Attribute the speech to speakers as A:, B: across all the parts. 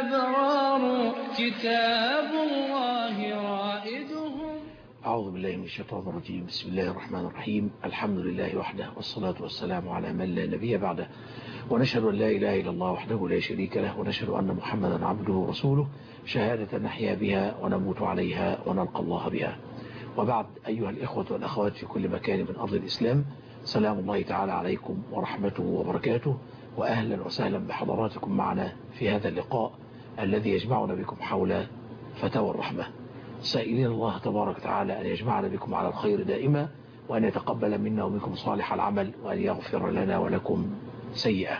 A: الأبرار كتاب الله رائدهم
B: أعوذ بالله من الشيطان الرجيم بسم الله الرحمن الرحيم الحمد لله وحده والصلاة والسلام على من لا نبي بعده ونشهد أن لا إله إلا الله وحده لا شريك له ونشهد أن محمدا عبده ورسوله شهادة نحيا بها ونموت عليها ونلقى الله بها وبعد أيها الإخوة والأخوات في كل مكان من أرض الإسلام سلام الله تعالى عليكم ورحمته وبركاته وأهلا وسهلا بحضراتكم معنا في هذا اللقاء الذي يجمعنا بكم حول فتاوى الرحمة سائلين الله تبارك وتعالى أن يجمعنا بكم على الخير دائما وأن يتقبل منا ومنكم صالح العمل وأن يغفر لنا ولكم سيئة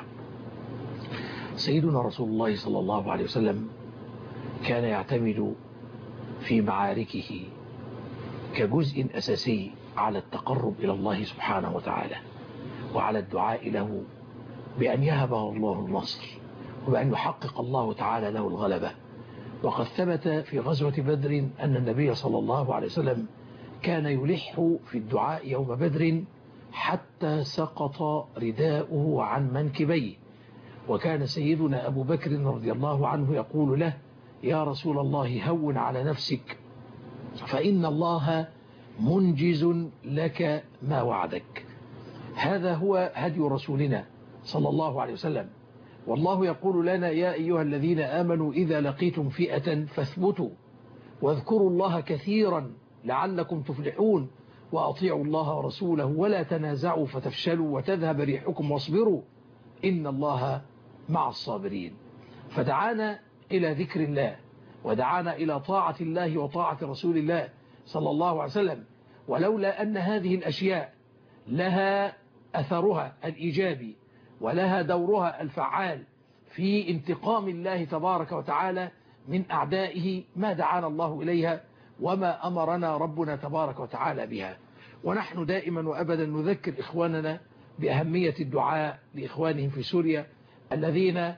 B: سيدنا رسول الله صلى الله عليه وسلم كان يعتمد في معاركه كجزء أساسي على التقرب إلى الله سبحانه وتعالى وعلى الدعاء له بأن يهبه الله النصر وبأن يحقق الله تعالى له الغلبة وقد ثبت في غزوة بدر أن النبي صلى الله عليه وسلم كان يلح في الدعاء يوم بدر حتى سقط رداؤه عن منكبيه وكان سيدنا أبو بكر رضي الله عنه يقول له يا رسول الله هون على نفسك فإن الله منجز لك ما وعدك هذا هو هدي رسولنا صلى الله عليه وسلم والله يقول لنا يا أيها الذين آمنوا إذا لقيتم فئة فاثبتوا واذكروا الله كثيرا لعلكم تفلحون وأطيعوا الله ورسوله ولا تنازعوا فتفشلوا وتذهب ريحكم واصبروا إن الله مع الصابرين فدعانا إلى ذكر الله ودعانا إلى طاعة الله وطاعة رسول الله صلى الله عليه وسلم ولولا أن هذه الأشياء لها أثرها الإيجابي ولها دورها الفعال في انتقام الله تبارك وتعالى من أعدائه ما دعانا الله إليها وما أمرنا ربنا تبارك وتعالى بها ونحن دائما وأبدا نذكر إخواننا بأهمية الدعاء لإخوانهم في سوريا الذين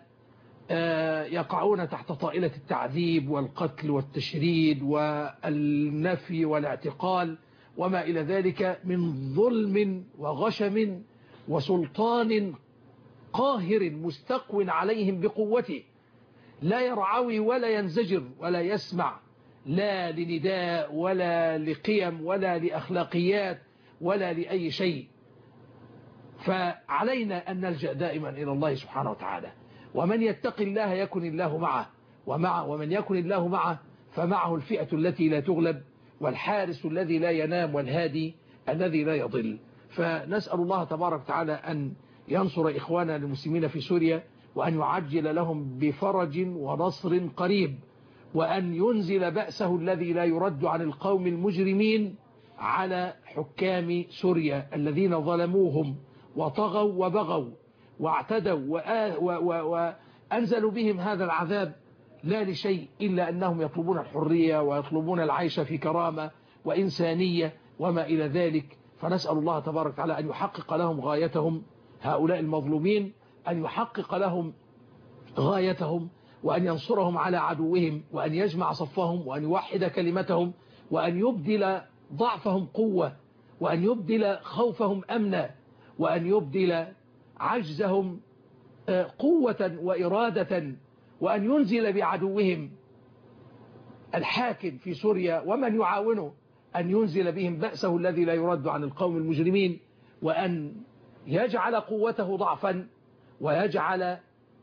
B: يقعون تحت طائلة التعذيب والقتل والتشريد والنفي والاعتقال وما إلى ذلك من ظلم وغشم وسلطان قاهر مستقو عليهم بقوته لا يرعوي ولا ينزجر ولا يسمع لا لنداء ولا لقيم ولا لأخلاقيات ولا لأي شيء فعلينا أن نلجأ دائما إلى الله سبحانه وتعالى ومن يتق الله يكن الله معه ومع ومن يكن الله معه فمعه الفئة التي لا تغلب والحارس الذي لا ينام والهادي الذي لا يضل فنسأل الله تبارك وتعالى أن ينصر إخواننا المسلمين في سوريا وأن يعجل لهم بفرج ونصر قريب وأن ينزل بأسه الذي لا يرد عن القوم المجرمين على حكام سوريا الذين ظلموهم وطغوا وبغوا واعتدوا وأنزلوا بهم هذا العذاب لا لشيء إلا أنهم يطلبون الحرية ويطلبون العيش في كرامة وإنسانية وما إلى ذلك فنسأل الله تبارك وتعالى أن يحقق لهم غايتهم هؤلاء المظلومين أن يحقق لهم غايتهم وأن ينصرهم على عدوهم وأن يجمع صفهم وأن يوحد كلمتهم وأن يبدل ضعفهم قوة وأن يبدل خوفهم أمنا وأن يبدل عجزهم قوة وإرادة وأن ينزل بعدوهم الحاكم في سوريا ومن يعاونه أن ينزل بهم بأسه الذي لا يرد عن القوم المجرمين وأن يجعل قوته ضعفا ويجعل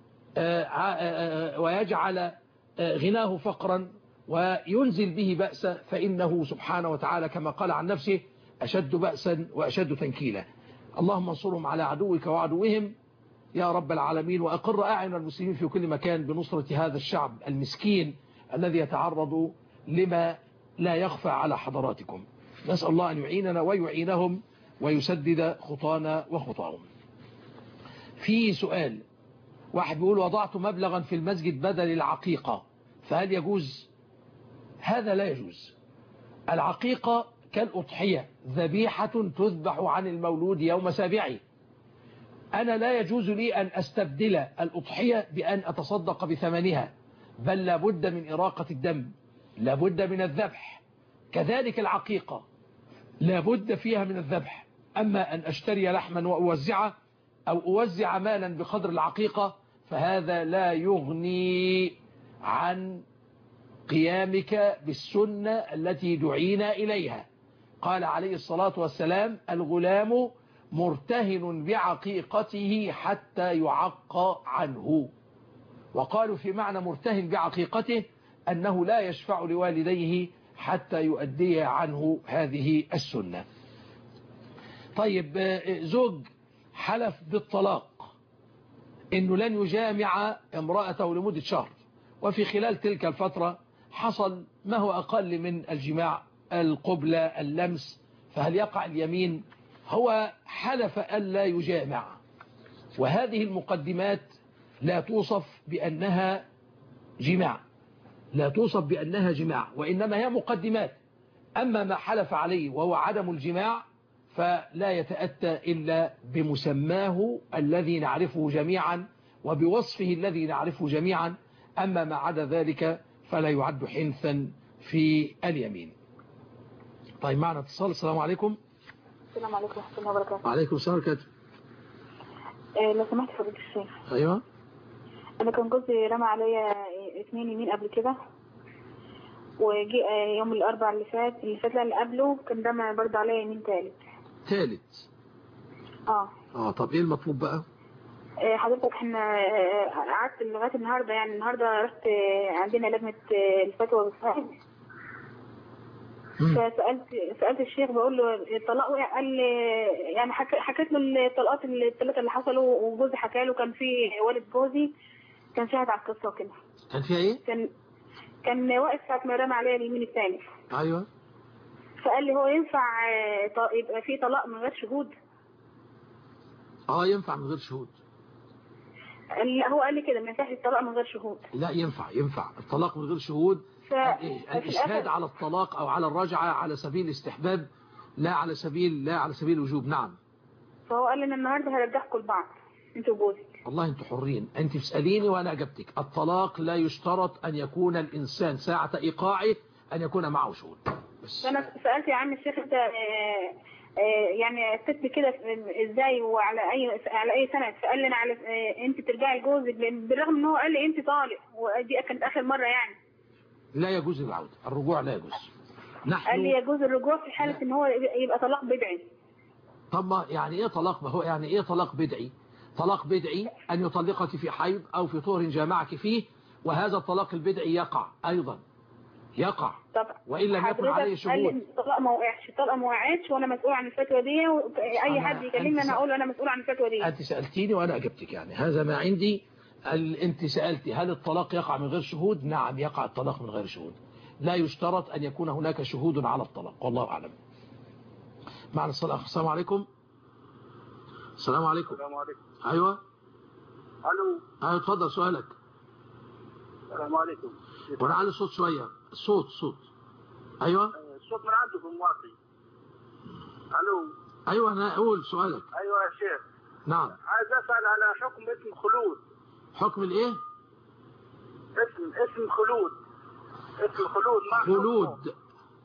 B: ويجعل غناه فقرا وينزل به بأسا فإنه سبحانه وتعالى كما قال عن نفسه أشد بأسا وأشد تنكيلا اللهم انصرهم على عدوك وعدوهم يا رب العالمين وأقر أعين المسلمين في كل مكان بنصرة هذا الشعب المسكين الذي يتعرض لما لا يخفى على حضراتكم نسأل الله أن يعيننا ويعينهم ويسدد خطانا وخطاهم في سؤال واحد بيقول وضعت مبلغا في المسجد بدل العقيقة فهل يجوز هذا لا يجوز العقيقة كالأضحية ذبيحة تذبح عن المولود يوم سابعه أنا لا يجوز لي أن أستبدل الأضحية بأن أتصدق بثمنها بل لابد من إراقة الدم لابد من الذبح كذلك العقيقة لابد فيها من الذبح أما أن أشتري لحما وأوزعه أو أوزع مالا بقدر العقيقة فهذا لا يغني عن قيامك بالسنة التي دعينا إليها قال عليه الصلاة والسلام الغلام مرتهن بعقيقته حتى يعق عنه وقالوا في معنى مرتهن بعقيقته أنه لا يشفع لوالديه حتى يؤدي عنه هذه السنة طيب زوج حلف بالطلاق انه لن يجامع امرأته لمدة شهر وفي خلال تلك الفترة حصل ما هو اقل من الجماع القبلة اللمس فهل يقع اليمين هو حلف ألا يجامع وهذه المقدمات لا توصف بأنها جماع لا توصف بأنها جماع وإنما هي مقدمات أما ما حلف عليه وهو عدم الجماع فلا يتأتى إلا بمسماه الذي نعرفه جميعا وبوصفه الذي نعرفه جميعا أما ما عدا ذلك فلا يعد حنثا في اليمين طيب معنا اتصال السلام عليكم
C: السلام عليكم ورحمة الله وبركاته
B: وعليكم السلام وبركاته
C: آه، لو سمحت فضيلة الشيخ
B: أيوة
C: أنا كان جوزي رمى عليا اتنين يمين قبل كده وجي آه، يوم الأربع اللي فات اللي فات لا اللي قبله كان رمى برضه عليا يمين تالت
B: ثالث
C: اه
B: اه طب ايه المطلوب بقى
C: آه، حضرتك احنا آه، قعدت لغاية النهاردة يعني النهاردة رحت آه، عندنا لجنة آه، الفتوى بالفعل
B: مم.
C: فسألت سألت الشيخ بقول له الطلاق وقع قال لي يعني حك- حكيت له الطلقات الثلاثة اللي حصلوا وجوزي حكى له كان في والد جوزي كان شاهد على القصة وكده
B: كان فيها ايه
C: كان كان واقف ساعة ما رمى عليا اليمين الثاني
B: ايوه
C: فقال لي هو ينفع آه، ط- يبقى في طلاق من غير شهود
B: اه ينفع من غير شهود
C: قال لي- هو قال لي كده ما ينفعش الطلاق من غير شهود
B: لا ينفع ينفع الطلاق من غير شهود
C: ف...
B: الإيه؟
C: ففي
B: الإشهاد
C: الآخر-
B: على الطلاق أو على الرجعة على سبيل الاستحباب لا على سبيل لا على سبيل الوجوب نعم
C: فهو قال لي ان النهارده هرجعكم لبعض انتوا وجوزي
B: والله انتوا حرين انت تسأليني وانا اجبتك الطلاق لا يشترط ان يكون الانسان ساعة ايقاعه ان يكون معه شهود بس
C: فانا سالت يا عم الشيخ انت آه، آه، يعني ست كده في- ازاي وعلى اي على اي سند فقال لي انا على آه، انت ترجعي لجوزك لأن بالرغم ان هو قال لي انت طالق ودي كانت اخر مره يعني
B: لا يجوز العودة الرجوع لا يجوز
C: قال لي
B: نحن
C: يجوز الرجوع في حاله ان هو يبقى طلاق بدعي
B: طب ما يعني ايه طلاق ما هو يعني ايه طلاق بدعي طلاق بدعي ان يطلقك في حيض او في طهر جامعك فيه وهذا الطلاق البدعي يقع ايضا يقع
C: طب
B: وإن لم يكن
C: حضرتك
B: عليه
C: قال لي
B: شهود.
C: إن الطلاق ما وقعش الطلاق ما وقعش وانا مسؤول عن الفتوى دي و- اي
B: أنا-
C: حد يكلمني
B: أنت
C: انا
B: سأ-
C: اقول له انا مسؤول عن الفتوى دي
B: أنت سألتيني وأنا أجبتك يعني هذا ما عندي ال- أنت سألتي هل الطلاق يقع من غير شهود نعم يقع الطلاق من غير شهود لا يشترط أن يكون هناك شهود على الطلاق والله أعلم معنا الصلاة السلام عليكم السلام عليكم
D: السلام عليكم
B: أيوة
D: الو
B: أيوة اتفضل سؤالك
D: السلام عليكم
B: وأنا علي الصوت شوية الصوت صوت أيوة
D: الصوت من عندكم واطي الو
B: أيوة أنا أقول سؤالك
D: ايوه يا شيخ
B: نعم
D: عايز اسال على حكم اسم خلود
B: حكم الإيه
D: اسم اسم خلود اسم خلود ما حكمه؟
B: خلود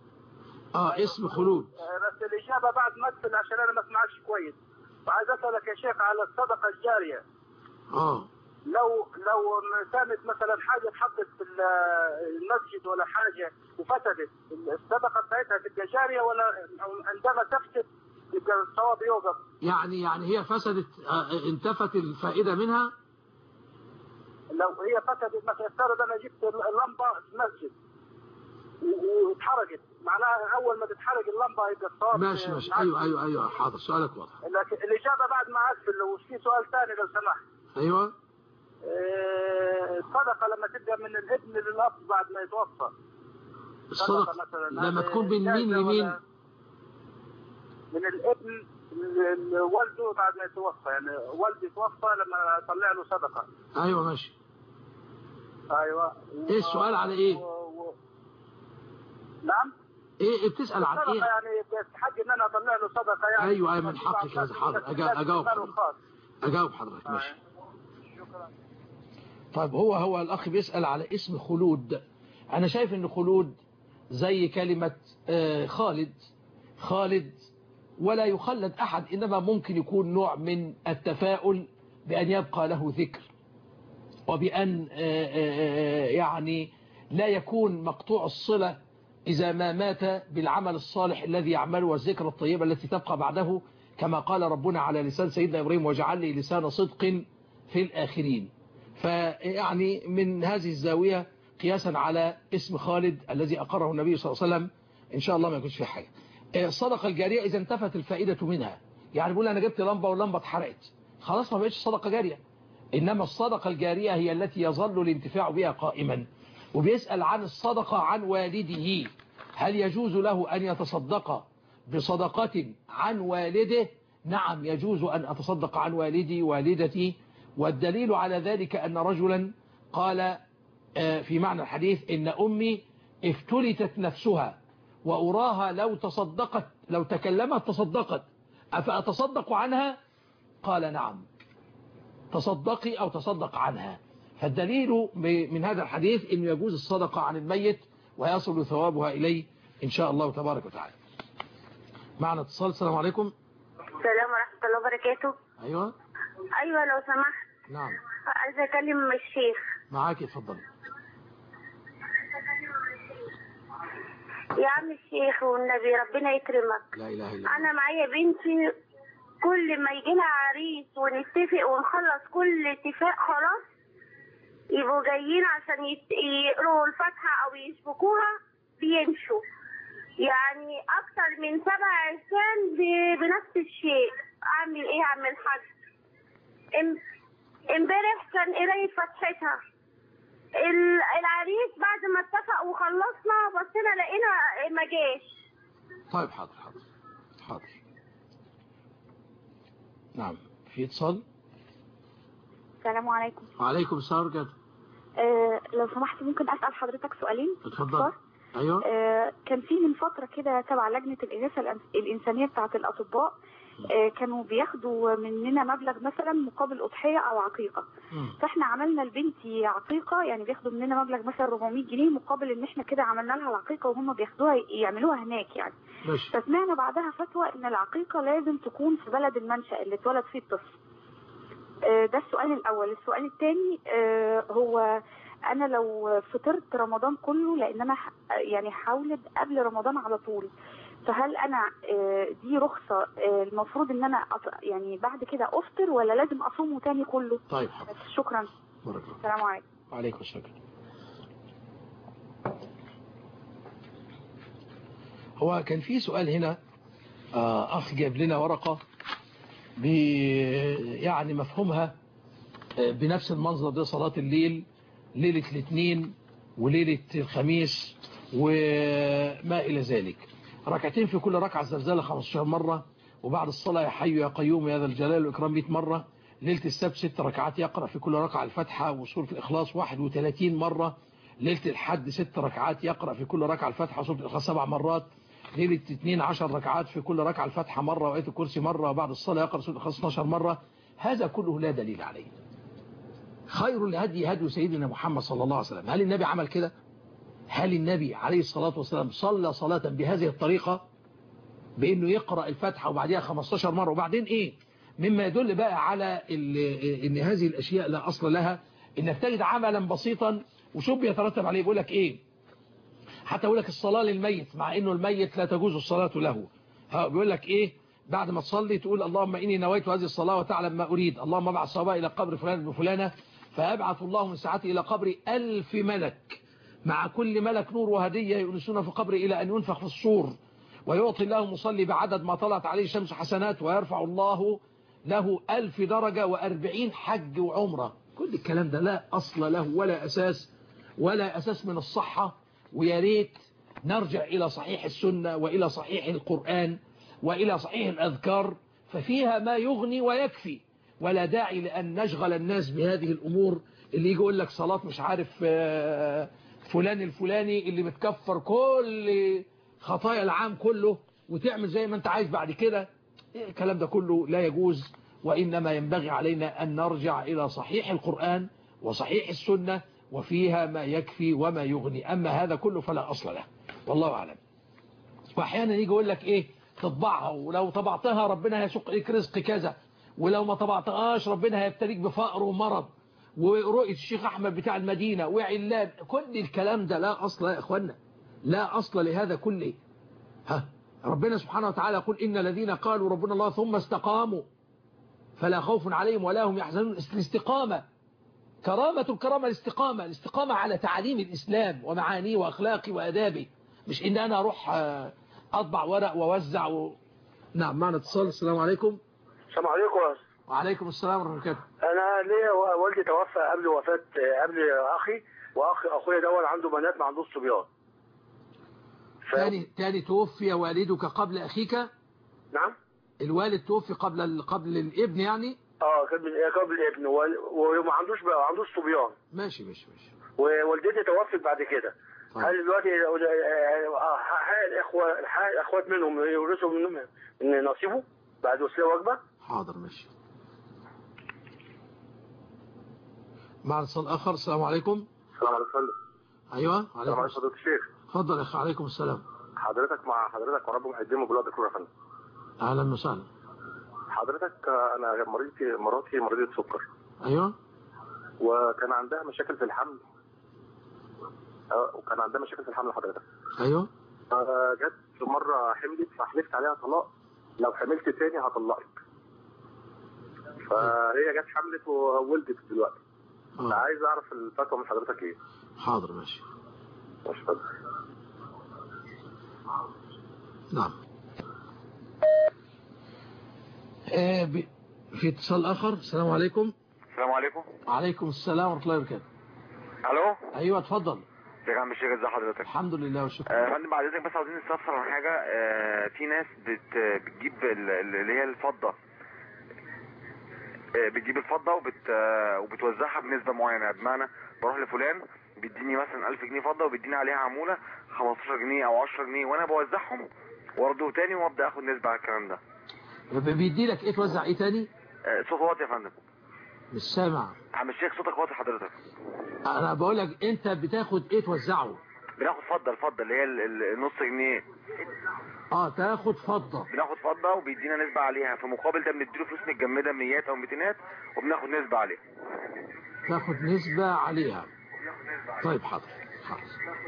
B: آه اسم خلود
D: آه، بس الاجابه بعد ما تسال عشان انا ما اسمعكش كويس وعايز اسالك يا شيخ على الصدقه الجاريه
B: آه
D: لو لو كانت مثلا حاجه اتحطت في ال- المسجد ولا حاجه وفسدت الصدقه بتاعتها تبقى جاريه ولا عندما تفسد يبقى الثواب يوقف
B: يعني يعني هي فسدت آه، انتفت الفائدة منها
D: لو هي فسدت مثلا افترض انا جبت اللمبه في المسجد و- واتحرقت معناها اول ما تتحرق اللمبه يبقى الصواب
B: ماشي ماشي
D: معاك.
B: ايوه ايوه ايوه حاضر سؤالك واضح
D: لكن الاجابه بعد ما اقفل لو في سؤال ثاني لو سمحت
B: ايوه
D: آه، الصدقه لما تبدا من الابن للاب بعد ما يتوفى
B: الصدقة
D: مثلا
B: لما
D: هذه
B: تكون من مين
D: جائزة
B: لمين
D: ولا من الابن ل- لوالده بعد ما يتوفى يعني والدي توفى لما طلع له صدقه
B: ايوه ماشي
D: ايوه
B: إيه السؤال على إيه؟
D: و... و... نعم
B: ايه بتسأل عن
D: الصدقه
B: ايه
D: يعني بيستحق ان انا اطلع له صدقه يعني
B: أيوة، أيوة، من حقك هذا. حاضر. أجا- أجاوب حضرتك. اجاوب حضرتك ماشي
D: شكرا
B: طيب هو هو الاخ بيسأل على اسم خلود انا شايف ان خلود زي كلمة آه، خالد خالد ولا يخلد احد انما ممكن يكون نوع من التفاؤل بان يبقى له ذكر وبأن آه، آه، يعني لا يكون مقطوع الصلة إذا ما مات بالعمل الصالح الذي يعمله والذكرى الطيبة التي تبقى بعده كما قال ربنا على لسان سيدنا إبراهيم وجعل لي لسان صدق في الآخرين فيعني من هذه الزاوية قياسا على اسم خالد الذي أقره النبي صلى الله عليه وسلم إن شاء الله ما يكونش فيه حاجة الصدقة الجارية إذا انتفت الفائدة منها يعني بيقول أنا جبت لمبة واللمبة اتحرقت خلاص ما بقتش صدقة جارية إنما الصدقة الجارية هي التي يظل الانتفاع بها قائما وبيسأل عن الصدقة عن والده هل يجوز له أن يتصدق بصدقة عن والده نعم يجوز أن أتصدق عن والدي والدتي والدليل على ذلك أن رجلا قال آه، في معنى الحديث إن أمي افتلتت نفسها وأراها لو تصدقت لو تكلمت تصدقت أفأتصدق عنها قال نعم تصدقي أو تصدق عنها فالدليل من هذا الحديث أنه يجوز الصدقة عن الميت ويصل ثوابها إليه إن شاء الله تبارك وتعالى معنا اتصال السلام عليكم
E: السلام ورحمة الله وبركاته
B: أيوة
E: أيوة لو سمحت
B: نعم
E: عايزة أكلم الشيخ
B: معاك اتفضل
E: يا عم الشيخ والنبي ربنا يكرمك
B: لا إله إلا الله
E: أنا معايا بنتي كل ما يجي لها عريس ونتفق ونخلص كل اتفاق خلاص يبقوا جايين عشان يت- يقروا الفاتحة أو يسبكوها بيمشوا يعني أكتر من سبع عرسان ب- بنفس الشيء أعمل إيه يا عم الحاج؟ ام- امبارح كان قراية فاتحتها ال- العريس بعد ما اتفق وخلصنا بصينا لقينا ما جاش
B: طيب حاضر حاضر حاضر نعم في اتصال
C: السلام عليكم
B: وعليكم السلام ورحمة
C: آه لو سمحت ممكن أسأل حضرتك سؤالين
B: اتفضل ايوه
C: آه كان في من فترة كده تبع لجنة الإغاثة الأنس- الإنسانية بتاعة الأطباء آه كانوا بياخدوا مننا مبلغ مثلا مقابل أضحية أو عقيقة
B: مم.
C: فاحنا عملنا لبنتي عقيقة يعني بياخدوا مننا مبلغ مثلا 400 جنيه مقابل ان احنا كده عملنا لها العقيقة وهم بياخدوها يعملوها هناك يعني
B: ماشي
C: فسمعنا بعدها فتوى ان العقيقة لازم تكون في بلد المنشأ اللي اتولد فيه الطفل آه، ده السؤال الاول السؤال الثاني هو انا لو فطرت رمضان كله لان انا ح- يعني حاولت قبل رمضان على طول فهل انا آه، دي رخصة آه، المفروض ان انا أط- يعني بعد كده افطر ولا لازم اصومه تاني كله
B: طيب حاضر
C: بس شكرا
B: بارك الله
C: السلام عليكم
B: وعليكم السلام هو كان في سؤال هنا آه، أخ جاب لنا ورقة ب يعني مفهومها آه، بنفس المنظر ده صلاة الليل ليلة الاثنين وليلة الخميس وما إلى ذلك ركعتين في كل ركعة زلزال 15 مرة وبعد الصلاة يا حي يا قيوم يا ذا الجلال والإكرام 100 مرة ليلة السبت ست ركعات يقرأ في كل ركعة الفاتحة وسورة الإخلاص 31 مرة ليلة الحد ست ركعات يقرأ في كل ركعة الفاتحة وسورة الإخلاص سبع مرات ليلة 12 ركعات في كل ركعة الفاتحة مرة وآية الكرسي مرة وبعد الصلاة يقرأ سورة الإخلاص 12 مرة هذا كله لا دليل عليه خير الهدي هدي سيدنا محمد صلى الله عليه وسلم هل النبي عمل كده هل النبي عليه الصلاة والسلام صلى صلاة بهذه الطريقة بأنه يقرأ الفاتحة وبعدها 15 مرة وبعدين إيه مما يدل بقى على ال- ان هذه الاشياء لا اصل لها انك تجد عملا بسيطا وشوف بيترتب عليه يقول لك ايه حتى يقول لك الصلاة للميت مع انه الميت لا تجوز الصلاة له ها بيقول لك ايه بعد ما تصلي تقول اللهم اني نويت هذه الصلاة وتعلم ما اريد اللهم ابعث صبا الى قبر فلان وفلانة فيبعث الله من ساعته الى قبر الف ملك مع كل ملك نور وهدية يؤنسون في قبره الى ان ينفخ في الصور ويعطي الله مصلي بعدد ما طلعت عليه شمس حسنات ويرفع الله له ألف درجة وأربعين حج وعمرة كل الكلام ده لا أصل له ولا أساس ولا أساس من الصحة ويا ريت نرجع إلى صحيح السنة وإلى صحيح القرآن وإلى صحيح الأذكار ففيها ما يغني ويكفي ولا داعي لأن نشغل الناس بهذه الأمور اللي يجي يقول لك صلاة مش عارف آه، فلان الفلاني اللي بتكفر كل خطايا العام كله وتعمل زي ما انت عايز بعد كده الكلام ده كله لا يجوز وإنما ينبغي علينا أن نرجع إلى صحيح القرآن وصحيح السنة وفيها ما يكفي وما يغني أما هذا كله فلا أصل له والله أعلم وأحيانا يجي يقول لك إيه تطبعها ولو طبعتها ربنا هيسوق لك رزق كذا ولو ما طبعتهاش ربنا هيبتليك بفقر ومرض ورؤية الشيخ أحمد بتاع المدينة وعلان كل الكلام ده لا أصل يا إخوانا لا أصل لهذا كله ها ربنا سبحانه وتعالى يقول إن الذين قالوا ربنا الله ثم استقاموا فلا خوف عليهم ولا هم يحزنون الاستقامة كرامة الكرامة الاستقامة الاستقامة على تعاليم الإسلام ومعانيه وأخلاقه وأدابه مش إن أنا أروح آه، أطبع ورق ووزع و... نعم معنا اتصال السلام عليكم
F: السلام عليكم
B: وعليكم السلام ورحمة الله وبركاته
F: انا ليا و- والدي توفى قبل وفاه قبل اخي واخ اخويا دول عنده بنات ما عندوش صبيان ف...
B: تاني تاني توفي والدك قبل أخيك
F: نعم
B: الوالد توفي قبل ال- قبل الابن يعني
F: اه قبل قبل ابن وال- وما عندوش ما عندوش صبيان
B: ماشي ماشي ماشي
F: ووالدتي توفت بعد كده
B: طيب.
F: هل دلوقتي آه، حال الاخوه حال الاخوات منهم يورثوا منهم من نصيبه بعد وصيه وجبه
B: حاضر ماشي معنا اتصال آخر السلام عليكم
F: السلام عليكم
B: أيوة
F: السلام
B: عليكم
F: عليكم فضيله الشيخ
B: اتفضل يا أخي عليكم السلام
F: حضرتك مع حضرتك ورب محدين بلاد دكتور يا فندم
B: أهلا وسهلا
F: حضرتك آه، انا مريضتي مراتي مريضه سكر
B: أيوة
F: وكان عندها مشاكل في الحمل اه وكان عندها مشاكل في الحمل حضرتك
B: أيوة
F: فجت مرة حملت فحلفت عليها طلاق لو حملت تاني هطلقك فهي جت حملت وولدت دلوقتي
B: آه.
F: عايز اعرف الفتوى من حضرتك ايه
B: حاضر ماشي
F: مش فاهم
B: نعم آه ب... في اتصال آخر السلام عليكم
G: السلام عليكم
B: وعليكم السلام ورحمة الله وبركاته
G: الو
B: أيوة اتفضل
G: ازيك يا عم الشيخ ازي حضرتك
B: الحمد لله والشكر
G: آه، يا فندم بعد اذنك بس عاوزين نستفسر عن حاجه آه، في ناس بت بتجيب ال- ال- اللي هي الفضه آه، بتجيب الفضه وبت آه، وبتوزعها بنسبه معينه بمعنى بروح لفلان بيديني مثلا 1000 جنيه فضه وبيديني عليها عموله 15 جنيه او 10 جنيه وانا بوزعهم وارده تاني وابدا اخد نسبه على الكلام ده
B: بيدي لك ايه توزع ايه تاني
G: آه، صوت واطي يا فندم
B: مش سامع
G: عم الشيخ صوتك واطي حضرتك
B: انا بقول لك انت بتاخد ايه توزعه
G: بناخد فضه الفضه اللي هي ال- ال- النص جنيه
B: اه تاخد فضة
G: بناخد فضه وبيدينا نسبه عليها في مقابل ده بنديله فلوس متجمده ميات او ميتينات وبناخد نسبه عليها
B: تاخد نسبة عليها طيب حاضر حاضر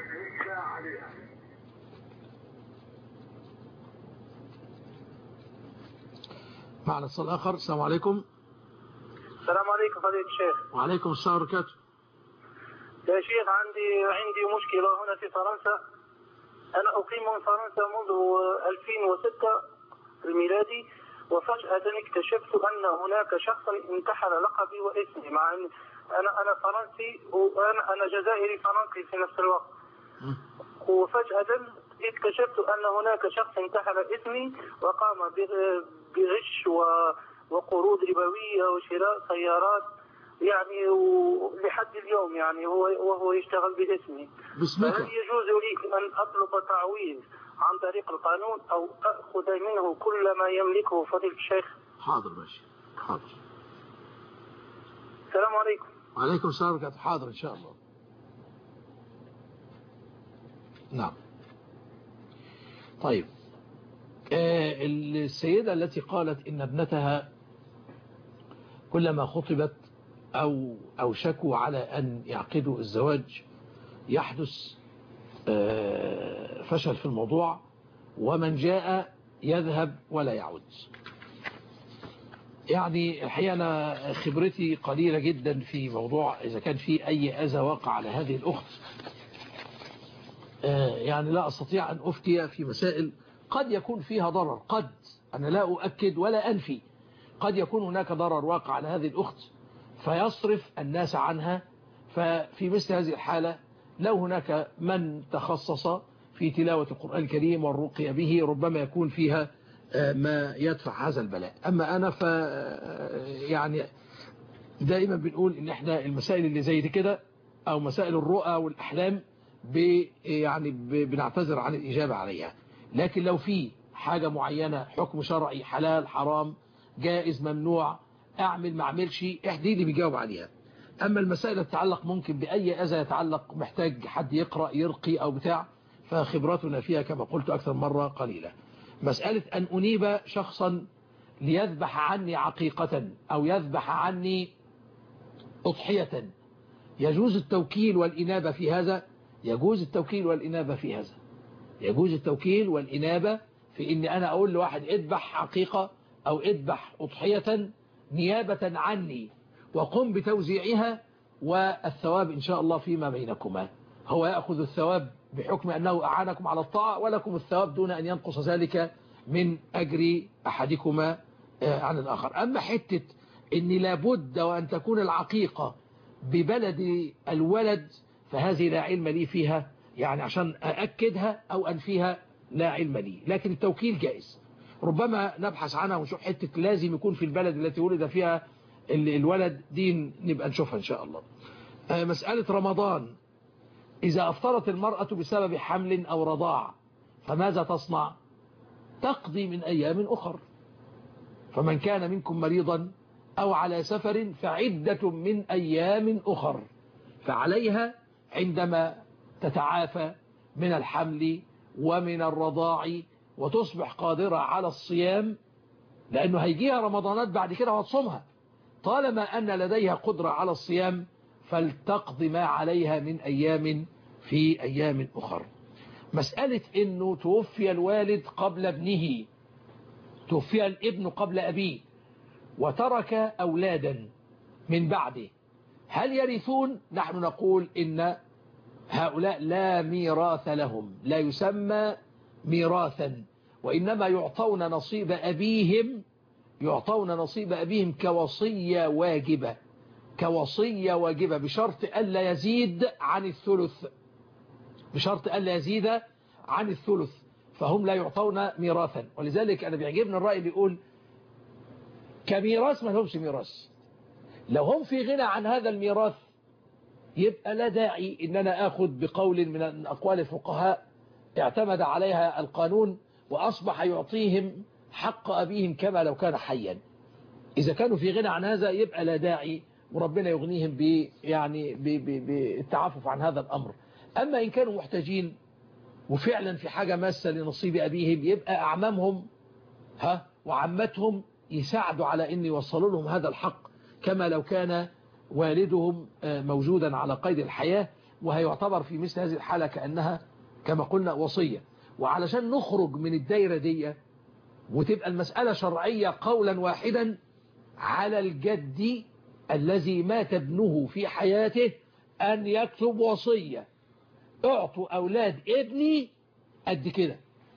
B: معنا اتصال اخر السلام عليكم
D: السلام عليكم فضيلة الشيخ
B: وعليكم السلام وبركاته
D: يا شيخ عندي عندي مشكلة هنا في فرنسا أنا أقيم من فرنسا منذ 2006 الميلادي وفجأة اكتشفت أن هناك شخص انتحل لقبي واسمي مع أن أنا أنا فرنسي وأنا أنا جزائري فرنسي في نفس الوقت
B: مم.
D: وفجأة اكتشفت أن هناك شخص انتحل اسمي وقام ب- بغش و- وقروض ربوية وشراء سيارات يعني و- لحد اليوم يعني هو وهو يشتغل باسمي
B: باسمك
D: فهل يجوز لي أن أطلب تعويض عن طريق القانون أو أخذ منه كل ما يملكه فضيلة الشيخ
B: حاضر ماشي حاضر
D: السلام عليكم
B: وعليكم السلام وبركاته حاضر ان شاء الله نعم طيب آه، السيدة التي قالت إن ابنتها كلما خطبت أو أو شكوا على أن يعقدوا الزواج يحدث آه، فشل في الموضوع ومن جاء يذهب ولا يعود يعني الحقيقة أنا خبرتي قليلة جدا في موضوع إذا كان في أي أذى واقع على هذه الأخت آه، يعني لا أستطيع أن أفتي في مسائل قد يكون فيها ضرر قد أنا لا أؤكد ولا أنفي قد يكون هناك ضرر واقع على هذه الأخت فيصرف الناس عنها ففي مثل هذه الحالة لو هناك من تخصص في تلاوة القرآن الكريم والرقي به ربما يكون فيها آه، ما يدفع هذا البلاء أما أنا ف آه، يعني دائما بنقول ان احنا المسائل اللي زي دي كده او مسائل الرؤى والاحلام ب يعني ب بنعتذر عن الاجابه عليها لكن لو في حاجه معينه حكم شرعي حلال حرام جائز ممنوع اعمل ما اعملش احدي اللي بيجاوب عليها اما المسائل اللي تتعلق ممكن باي اذى يتعلق محتاج حد يقرا يرقي او بتاع فخبرتنا فيها كما قلت اكثر مره قليله مساله ان انيب شخصا ليذبح عني عقيقه او يذبح عني أضحية يجوز التوكيل والإنابة في هذا يجوز التوكيل والإنابة في هذا يجوز التوكيل والإنابة في إن أنا أقول لواحد اذبح حقيقة أو اذبح أضحية نيابة عني وقم بتوزيعها والثواب إن شاء الله فيما بينكما هو يأخذ الثواب بحكم أنه أعانكم على الطاعة ولكم الثواب دون أن ينقص ذلك من أجر أحدكما عن الآخر أما حتة أن لابد وأن تكون العقيقة ببلد الولد فهذه لا علم لي فيها يعني عشان أأكدها أو أنفيها لا علم لي لكن التوكيل جائز ربما نبحث عنها ونشوف حتة لازم يكون في البلد التي ولد فيها الولد دي نبقى نشوفها إن شاء الله مسألة رمضان إذا أفطرت المرأة بسبب حمل أو رضاع فماذا تصنع تقضي من أيام أخر فمن كان منكم مريضا أو على سفر فعدة من أيام أخر فعليها عندما تتعافى من الحمل ومن الرضاع وتصبح قادرة على الصيام لأنه هيجيها رمضانات بعد كده وتصومها طالما أن لديها قدرة على الصيام فلتقضي ما عليها من أيام في أيام أخر مسألة أنه توفي الوالد قبل ابنه توفي الابن قبل أبيه وترك أولادا من بعده هل يرثون نحن نقول إن هؤلاء لا ميراث لهم لا يسمى ميراثا وإنما يعطون نصيب أبيهم يعطون نصيب أبيهم كوصية واجبة كوصية واجبة بشرط ألا يزيد عن الثلث بشرط ألا يزيد عن الثلث فهم لا يعطون ميراثا ولذلك أنا بيعجبني الرأي اللي يقول كميراث ما لهمش ميراث لو هم في غنى عن هذا الميراث يبقى لا داعي ان انا اخذ بقول من اقوال الفقهاء اعتمد عليها القانون واصبح يعطيهم حق ابيهم كما لو كان حيا اذا كانوا في غنى عن هذا يبقى لا داعي وربنا يغنيهم ب يعني بالتعفف عن هذا الامر اما ان كانوا محتاجين وفعلا في حاجة ماسة لنصيب أبيهم يبقى أعمامهم ها وعمتهم يساعدوا على أن يوصلوا لهم هذا الحق كما لو كان والدهم موجودا على قيد الحياة وهيعتبر في مثل هذه الحالة كأنها كما قلنا وصية وعلشان نخرج من الدايرة دي وتبقى المسألة شرعية قولا واحدا على الجد الذي مات ابنه في حياته أن يكتب وصية اعطوا أولاد ابني قد كده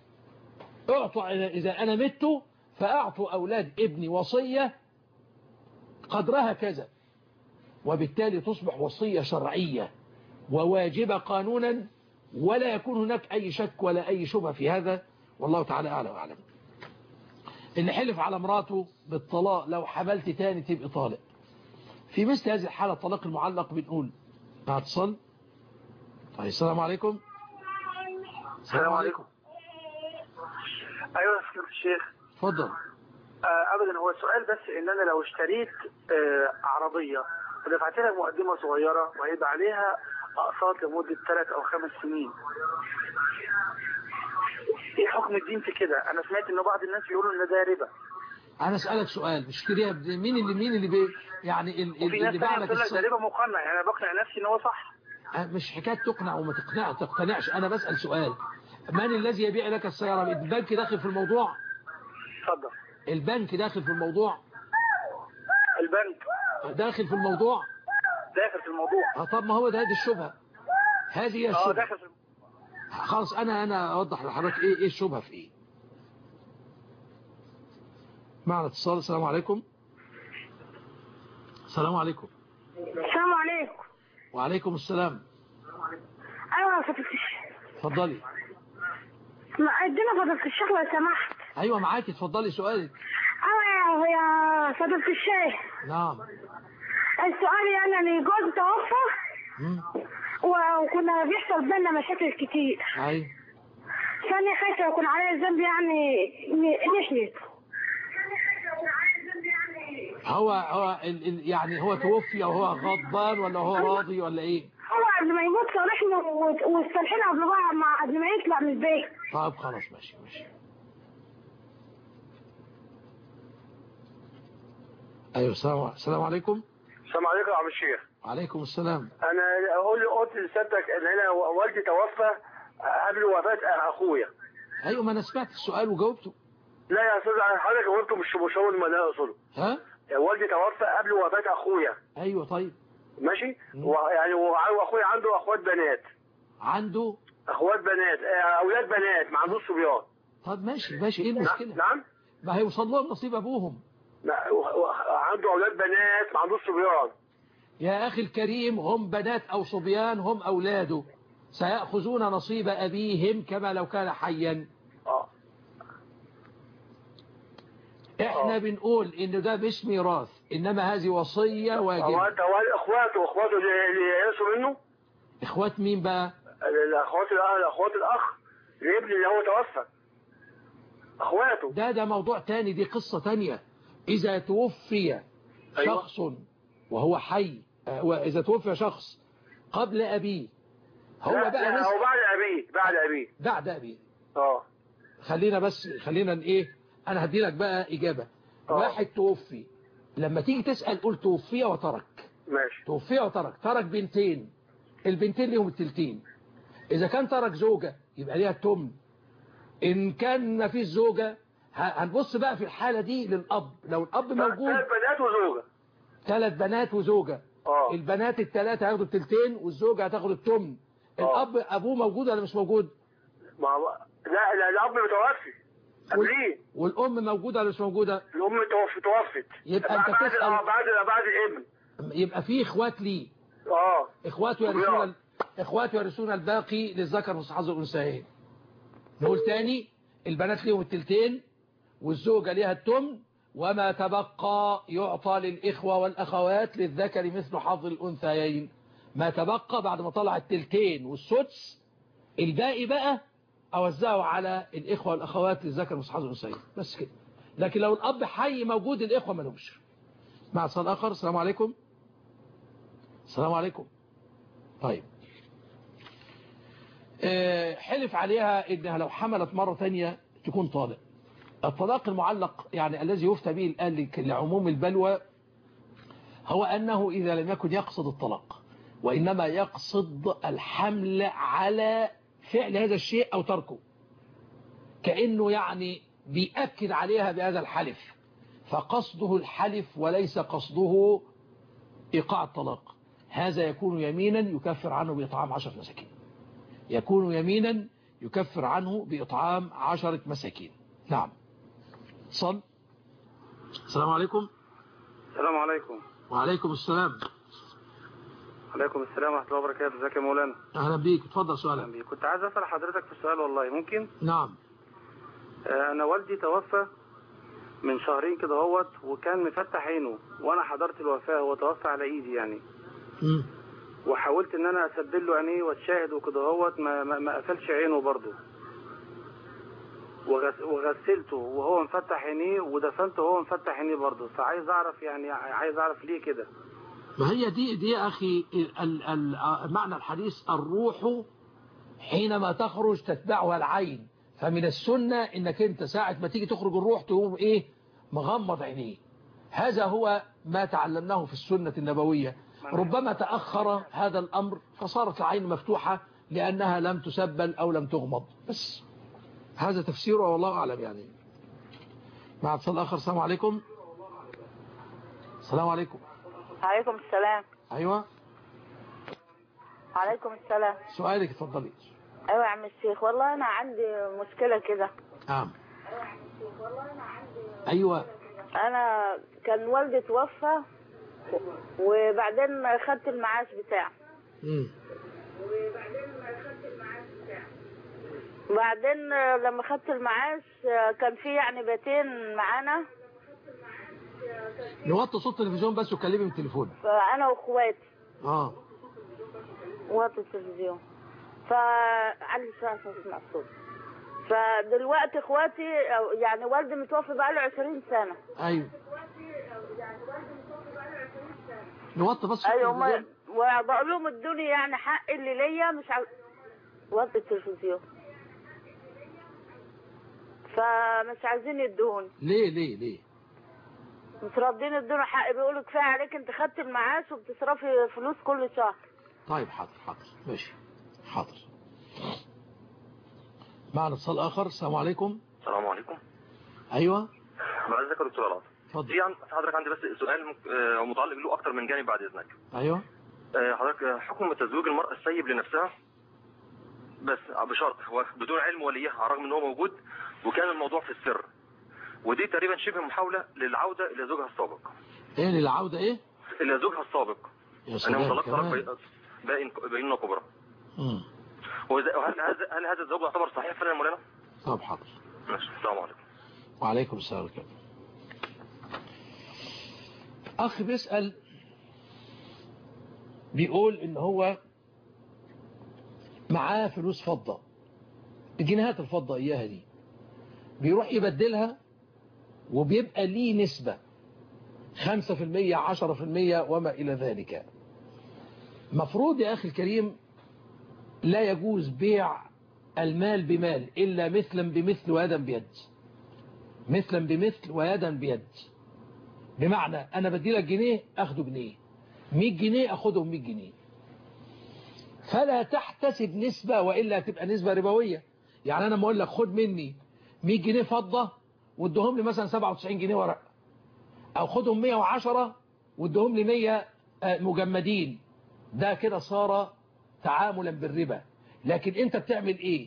B: اعطوا إذا أنا مت فأعطوا أولاد ابني وصية قدرها كذا وبالتالي تصبح وصية شرعية وواجبة قانونا ولا يكون هناك أي شك ولا أي شبهة في هذا والله تعالى أعلى وأعلم اللي حلف على مراته بالطلاق لو حملت تاني تبقى طالق في مثل هذه الحالة الطلاق المعلق بنقول هتصل طيب السلام عليكم
F: السلام عليكم ايوه يا الشيخ
B: اتفضل
F: آه ابدا هو السؤال بس ان انا لو اشتريت آه عربيه ودفعت لها مقدمه صغيره وهيبقى عليها اقساط لمده ثلاث او خمس سنين ايه حكم الدين في كده انا سمعت ان بعض الناس بيقولوا ان ده ربا
B: انا اسالك سؤال اشتريها مين اللي مين اللي بي يعني ال-
F: وفي ناس
B: اللي باع
F: تانية
B: لك
F: بتقول لك
B: السلعة
F: ده ربا مقنع يعني انا بقنع نفسي ان هو صح
B: مش حكايه تقنع وما تقنع تقتنعش انا بسال سؤال من الذي يبيع لك السياره البنك داخل في الموضوع
F: اتفضل
B: البنك داخل في الموضوع
F: البنك
B: داخل في الموضوع
F: داخل في الموضوع
B: اه طب ما هو ده هذه الشبهه هذه هي
F: اه
B: الشبهه
F: داخل في
B: خلاص انا انا اوضح لحضرتك ايه ايه الشبهه في ايه معنا اتصال السلام عليكم السلام عليكم
E: السلام عليكم
B: وعليكم السلام
E: ايوه يا فضيلة الشيخ
B: اتفضلي
E: ما ادينا فضيلة الشيخ لو سمحت
B: ايوه معاكي اتفضلي سؤالك
E: ايوه يا يا فضيلة الشيخ
B: نعم
E: السؤال يعني انا جوزي توفى
B: مم.
E: و- وكنا بيحصل بينا مشاكل كتير
B: ايوه
E: فانا خايفه يكون عليا ذنب يعني ن- نحيته
B: هو هو ال ال يعني هو توفي او هو غضبان ولا هو راضي ولا ايه
E: هو قبل ما يموت صالحنا و- واستلحنا قبل بعض مع قبل ما يطلع من البيت
B: طيب خلاص ماشي ماشي ايوه السلام السلام عليكم
F: السلام عليكم يا عم الشيخ
B: عليكم السلام
F: انا اقول قلت لسيادتك ان انا والدي توفى قبل وفاه اخويا
B: ايوه ما انا سمعت السؤال وجاوبته
F: لا يا استاذ حضرتك جاوبته مش مش هو ما انا اقصده
B: ها
F: والدي توفى قبل وفاه اخويا
B: ايوه طيب
F: ماشي
B: مم.
F: ويعني واخويا عنده اخوات بنات
B: عنده
F: اخوات بنات آه، اولاد بنات ما عندوش صبيان
B: طب ماشي ماشي ايه
F: نعم
B: المشكله
F: نعم
B: ما هيوصل لهم نصيب ابوهم
F: لا، و- و- عنده اولاد بنات ما عندوش صبيان
B: يا اخي الكريم هم بنات او صبيان هم اولاده سيأخذون نصيب ابيهم كما لو كان حيا
F: اه
B: احنا
F: آه.
B: بنقول ان ده مش ميراث انما هذه وصية
F: هو
B: واجبة
F: انت هو اخواته اخواته اللي اللي يرثوا منه
B: اخوات مين بقى
F: الاخوات الأ- اخوات الاخ الابن اللي هو توفى اخواته
B: ده ده موضوع تاني دي قصة تانية اذا توفي
F: أيوة.
B: شخص وهو حي آه، واذا توفي شخص قبل ابيه هو
F: لا،
B: بقى
F: لا،
B: ناس
F: هو بعد ابيه بعد ابيه
B: بعد ابيه
F: اه
B: خلينا بس خلينا ن- ايه انا هدي لك بقى اجابة
F: آه.
B: واحد توفي لما تيجي تسأل قول توفي وترك
F: ماشي
B: توفي وترك ترك بنتين البنتين ليهم التلتين اذا كان ترك زوجة يبقى ليها التمن ان كان ما فيش زوجة ه- هنبص بقى في الحالة دي للاب لو الاب موجود
F: ثلاث بنات وزوجه
B: ثلاث بنات وزوجة
F: اه
B: البنات الثلاثة هياخدوا التلتين والزوجة هتاخد التمن
F: آه.
B: الاب ابوه موجود ولا مش موجود
F: ما هو- لا لا الاب متوفي قبليه
B: والام موجودة ولا مش موجودة
F: الام توفي توفت
B: يبقى أنت
F: بعد
B: تسأل-
F: اه بعد بعد الابن
B: يبقى في اخوات ليه
F: اه
B: اخواته يرثون ال- اخواته يرثون الباقي للذكر مثل حظ الانثيين نقول تاني البنات ليهم التلتين والزوجة ليها التمن وما تبقى يعطى للإخوة والأخوات للذكر مثل حظ الأنثيين ما تبقى بعد ما طلع التلتين والسدس الباقي بقى أوزعه على الإخوة والأخوات للذكر مثل حظ الأنثيين بس كده لكن لو الأب حي موجود الإخوة ما لهمش مع اتصال آخر السلام عليكم السلام عليكم طيب آه، حلف عليها انها لو حملت مرة تانية تكون طالق الطلاق المعلق يعني الذي يفتى به الآن لك- لعموم البلوى هو أنه إذا لم يكن يقصد الطلاق وإنما يقصد الحمل على فعل هذا الشيء أو تركه كأنه يعني بيأكد عليها بهذا الحلف فقصده الحلف وليس قصده إيقاع الطلاق هذا يكون يمينا يكفر عنه بإطعام عشرة مساكين يكون يمينا يكفر عنه بإطعام عشرة مساكين نعم صل السلام عليكم
F: السلام عليكم
B: وعليكم السلام
F: عليكم السلام ورحمه الله وبركاته ازيك يا مولانا
B: أهلا بيك اتفضل
F: أهلا
B: سؤالك
F: بيك. كنت عايز اسال حضرتك في سؤال والله ممكن
B: نعم
F: آه، انا والدي توفى من شهرين كده هوت وكان مفتح عينه وانا حضرت الوفاه هو توفى على ايدي يعني
B: مم.
F: وحاولت ان انا اسبل له عينيه واتشاهد وكده هوت ما, ما, ما قفلش عينه برضه وغس وغسلته وهو مفتح عينيه ودفنته وهو مفتح عينيه برضه فعايز اعرف يعني عايز اعرف ليه كده
B: ما هي دي دي يا أخي ال- ال- معنى الحديث الروح حينما تخرج تتبعها العين فمن السنة انك انت ساعة ما تيجي تخرج الروح تقوم ايه مغمض عينيه هذا هو ما تعلمناه في السنة النبوية ربما تأخر هذا الأمر فصارت العين مفتوحة لأنها لم تسبل أو لم تغمض بس هذا تفسيره والله أعلم يعني مع اتصال آخر السلام عليكم السلام عليكم
E: عليكم السلام
B: أيوة
E: عليكم السلام
B: سؤالك اتفضلي
E: ايوه يا عم الشيخ والله انا عندي مشكله كده
B: نعم أيوة
E: انا كان والدي توفى وبعدين خدت المعاش بتاعه
B: مم.
E: بعدين لما خدت المعاش كان في يعني بيتين معانا
B: نوطي صوت التلفزيون بس وكلمي من التليفون
E: فانا واخواتي
B: اه
E: وقت التلفزيون فعلي شويه عشان اسمع الصوت فدلوقتي اخواتي أو يعني والدي متوفي بقاله 20 سنه
B: ايوه نوطي بس صوت
E: ايوه ما
B: التلفزيون
E: وبقول لهم ادوني يعني حق اللي ليا مش عاوز وقت التلفزيون فمش عايزين يدوني
B: ليه ليه ليه
H: مش راضيين يدونا حق بيقولوا كفايه عليك انت خدت المعاش وبتصرفي فلوس كل شهر
B: طيب حاضر حاضر ماشي حاضر معنا اتصال آخر السلام عليكم
I: السلام عليكم
B: أيوة
I: بعد ذكر دكتور العاطف
B: اتفضل
I: في عن- حضرتك عندي بس سؤال مك- آه، متعلق له اكتر من جانب بعد اذنك
B: أيوة
I: آه، حضرتك آه، حكم تزويج المرأة السيب لنفسها بس بشرط هو بدون علم وليها رغم ان هو موجود وكان الموضوع في السر ودي تقريبا شبه محاولة للعودة الى زوجها السابق
B: إيه للعودة إيه
I: الى زوجها السابق
B: يا
I: انا
B: سلام
I: مطلقت طلاق
B: كمان
I: بي- باين باين كبرى
B: مم.
I: وإذا- وهل هذا هل هذا الزوج يعتبر صحيح فعلا يا مولانا؟
B: طب حاضر
I: ماشي السلام عليكم
B: وعليكم السلام عليكم أخ بيسأل بيقول إن هو معاه فلوس فضة الجنيهات الفضة إياها دي بيروح يبدلها وبيبقى ليه نسبة خمسة في المية عشرة في المية وما إلى ذلك مفروض يا أخي الكريم لا يجوز بيع المال بمال إلا مثلا بمثل ويدا بيد مثلا بمثل ويدا بيد بمعنى أنا بدي لك جنيه أخده جنيه 100 جنيه أخدهم 100 جنيه فلا تحتسب نسبة وإلا تبقى نسبة ربوية يعني أنا ما أقول لك خد مني 100 جنيه فضة وادهم لي مثلا 97 جنيه ورق أو خدهم 110 وادهم لي 100 مجمدين ده كده صار تعاملا بالربا لكن أنت بتعمل إيه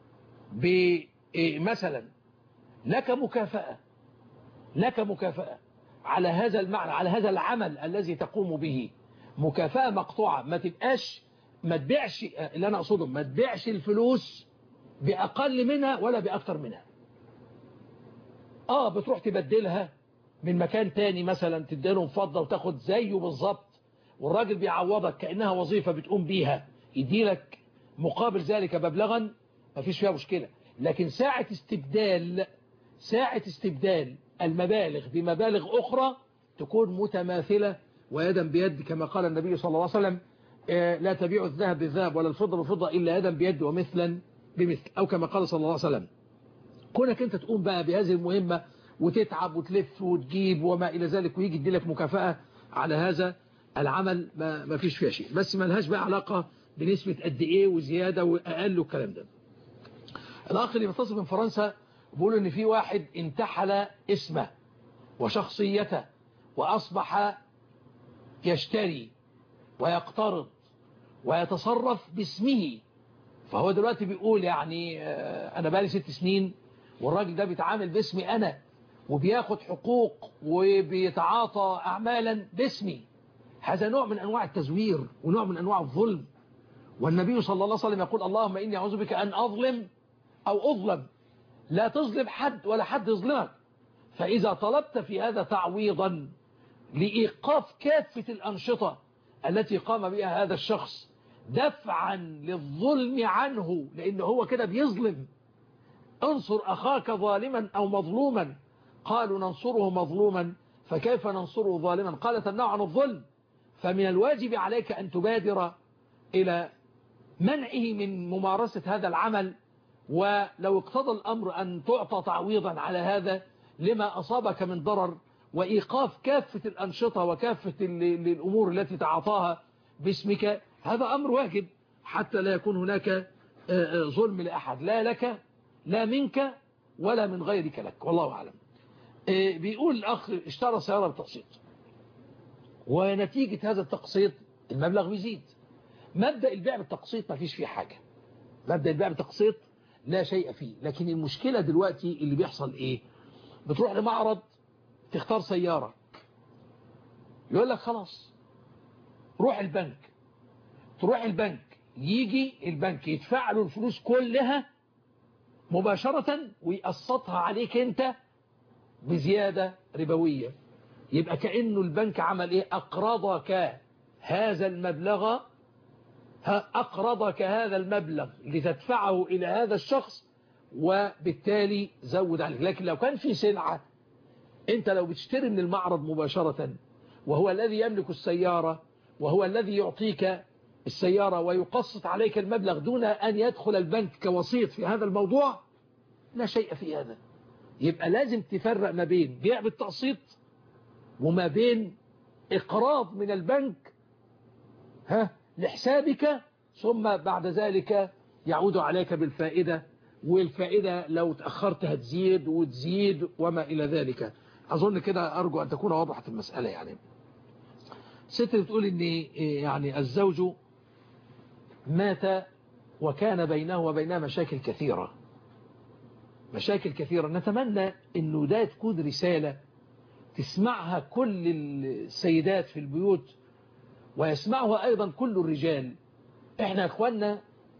B: بمثلا لك مكافأة لك مكافأة على هذا المعنى على هذا العمل الذي تقوم به مكافأة مقطوعة ما تبقاش ما تبيعش اللي أنا أقصده ما تبيعش الفلوس بأقل منها ولا بأكثر منها آه بتروح تبدلها من مكان تاني مثلا تديلهم فضة وتاخد زيه بالظبط والراجل بيعوضك كأنها وظيفة بتقوم بيها يديلك مقابل ذلك مبلغا ما فيش فيها مشكلة لكن ساعة استبدال ساعة استبدال المبالغ بمبالغ أخرى تكون متماثلة ويدا بيد كما قال النبي صلى الله عليه وسلم لا تبيع الذهب بالذهب ولا الفضة بالفضة إلا يدا بيد ومثلا بمثل أو كما قال صلى الله عليه وسلم كونك أنت تقوم بقى بهذه المهمة وتتعب وتلف وتجيب وما إلى ذلك ويجي يديلك مكافأة على هذا العمل ما, ما فيش فيها شيء بس ما لهاش بقى علاقة بنسبة قد إيه وزيادة وأقل والكلام ده الأخ اللي بيتصل من فرنسا بيقول إن في واحد انتحل اسمه وشخصيته وأصبح يشتري ويقترض ويتصرف باسمه فهو دلوقتي بيقول يعني أنا بقالي ست سنين والراجل ده بيتعامل باسمي أنا وبياخد حقوق وبيتعاطى أعمالا باسمي هذا نوع من أنواع التزوير ونوع من أنواع الظلم والنبي صلى الله عليه وسلم يقول اللهم إني أعوذ بك أن أظلم أو أظلم لا تظلم حد ولا حد يظلمك فإذا طلبت في هذا تعويضا لإيقاف كافة الأنشطة التي قام بها هذا الشخص دفعا للظلم عنه لأن هو كده بيظلم انصر أخاك ظالما أو مظلوما قالوا ننصره مظلوما فكيف ننصره ظالما قال تمنع عن الظلم فمن الواجب عليك أن تبادر إلى منعه من ممارسة هذا العمل ولو اقتضى الأمر أن تعطى تعويضا على هذا لما أصابك من ضرر وإيقاف كافة الأنشطة وكافة الأمور التي تعاطاها باسمك هذا أمر واجب حتى لا يكون هناك ظلم لأحد لا لك لا منك ولا من غيرك لك والله أعلم بيقول الأخ اشترى سيارة بتقسيط ونتيجة هذا التقسيط المبلغ بيزيد مبدأ البيع بالتقسيط ما فيش فيه حاجة مبدأ البيع بالتقسيط لا شيء فيه لكن المشكلة دلوقتي اللي بيحصل ايه بتروح لمعرض تختار سيارة يقول لك خلاص روح البنك تروح البنك يجي البنك يدفع له الفلوس كلها مباشرة ويقسطها عليك انت بزيادة ربوية يبقى كأنه البنك عمل ايه اقرضك هذا المبلغ أقرضك هذا المبلغ لتدفعه إلى هذا الشخص وبالتالي زود عليك لكن لو كان في سلعة أنت لو بتشتري من المعرض مباشرة وهو الذي يملك السيارة وهو الذي يعطيك السيارة ويقسط عليك المبلغ دون أن يدخل البنك كوسيط في هذا الموضوع لا شيء في هذا يبقى لازم تفرق ما بين بيع بالتقسيط وما بين إقراض من البنك ها لحسابك ثم بعد ذلك يعود عليك بالفائدة والفائدة لو تأخرت هتزيد وتزيد وما إلى ذلك أظن كده أرجو أن تكون وضحت المسألة يعني ست بتقول إن يعني الزوج مات وكان بينه وبينها مشاكل كثيرة مشاكل كثيرة نتمنى أنه ده تكون رسالة تسمعها كل السيدات في البيوت ويسمعها أيضا كل الرجال احنا يا اخوانا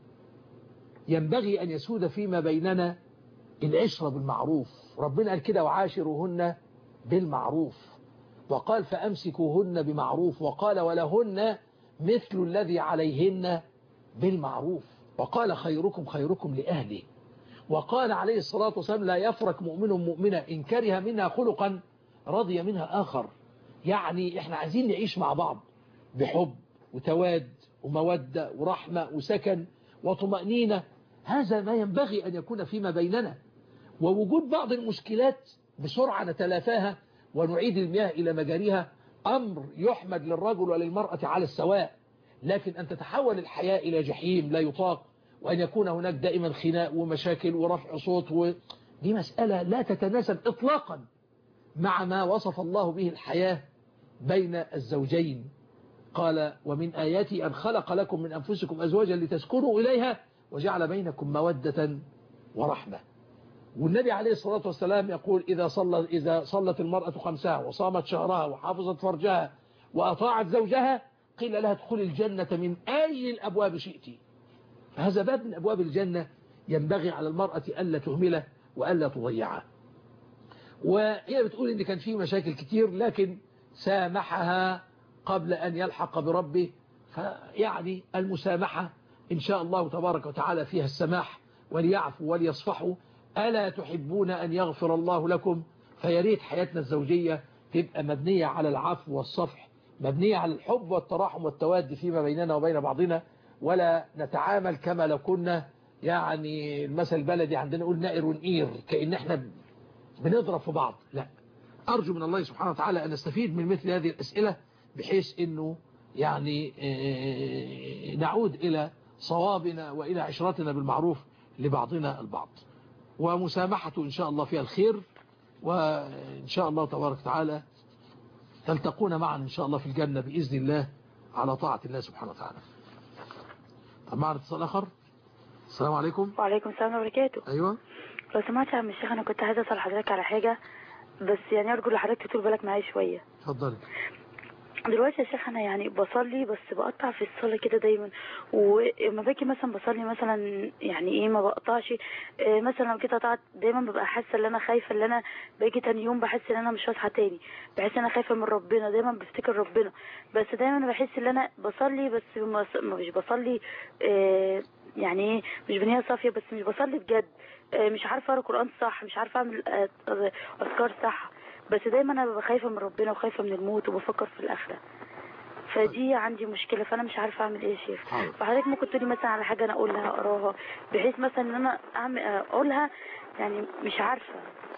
B: ينبغي أن يسود فيما بيننا العشرة بالمعروف ربنا قال كده وعاشرهن بالمعروف وقال فأمسكوهن بمعروف وقال ولهن مثل الذي عليهن بالمعروف وقال خيركم خيركم لأهله وقال عليه الصلاة والسلام لا يفرك مؤمن مؤمنة إن كره منها خلقا رضي منها آخر يعني احنا عايزين نعيش مع بعض بحب وتواد ومودة ورحمة وسكن وطمأنينة هذا ما ينبغي أن يكون فيما بيننا ووجود بعض المشكلات بسرعة نتلافاها ونعيد المياه إلى مجاريها أمر يحمد للرجل وللمرأة على السواء لكن أن تتحول الحياة إلى جحيم لا يطاق وأن يكون هناك دائما خناق ومشاكل ورفع صوت و... دي مسألة لا تتناسب إطلاقا مع ما وصف الله به الحياة بين الزوجين قال ومن آياتي أن خلق لكم من أنفسكم أزواجا لتسكنوا إليها وجعل بينكم مودة ورحمة والنبي عليه الصلاة والسلام يقول إذا, صلى إذا صلت المرأة خمسها وصامت شهرها وحافظت فرجها وأطاعت زوجها قيل لها ادخل الجنة من أي الأبواب شئت فهذا باب من أبواب الجنة ينبغي على المرأة ألا تهمله وألا تضيعه وهي بتقول إن كان فيه مشاكل كتير لكن سامحها قبل أن يلحق بربه فيعني المسامحة إن شاء الله تبارك وتعالى فيها السماح وليعفوا وليصفحوا ألا تحبون أن يغفر الله لكم فيريد حياتنا الزوجية تبقى مبنية على العفو والصفح مبنية على الحب والتراحم والتواد فيما بيننا وبين بعضنا ولا نتعامل كما لو كنا يعني المثل البلدي عندنا نقول نائر ونقير كأن احنا بنضرب في بعض لا أرجو من الله سبحانه وتعالى أن نستفيد من مثل هذه الأسئلة بحيث أنه يعني نعود إلى صوابنا وإلى عشرتنا بالمعروف لبعضنا البعض ومسامحته إن شاء الله فيها الخير وإن شاء الله تبارك وتعالى تلتقون معا إن شاء الله في الجنة بإذن الله على طاعة الله سبحانه وتعالى طب معنا اتصال آخر السلام عليكم
J: وعليكم السلام وبركاته
B: أيوة
J: لو سمعت يا عم الشيخ أنا كنت عايزة أسأل حضرتك على حاجة بس يعني أرجو لحضرتك تطول بالك معايا شوية
B: اتفضلي
J: دلوقتي يا شيخ انا يعني بصلي بس بقطع في الصلاه كده دايما ولما باجي مثلا بصلي مثلا يعني ايه ما بقطعش إيه مثلا لو جيت قطعت دايما ببقى حاسه ان انا خايفه ان انا باجي تاني يوم بحس ان انا مش هصحى تاني بحس ان انا خايفه من ربنا دايما بفتكر ربنا بس دايما بحس ان انا بصلي بس مش بصلي إيه يعني ايه مش بنيه صافيه بس مش بصلي بجد إيه مش عارفه اقرا قران صح مش عارفه اعمل اذكار صح بس دايما انا ببقى خايفه من ربنا وخايفه من الموت وبفكر في الاخره فدي عندي مشكله فانا مش عارفه اعمل ايه يا شيخ فحضرتك ممكن تقولي مثلا على حاجه انا اقولها اقراها بحيث مثلا ان انا اعمل اقولها يعني مش عارفه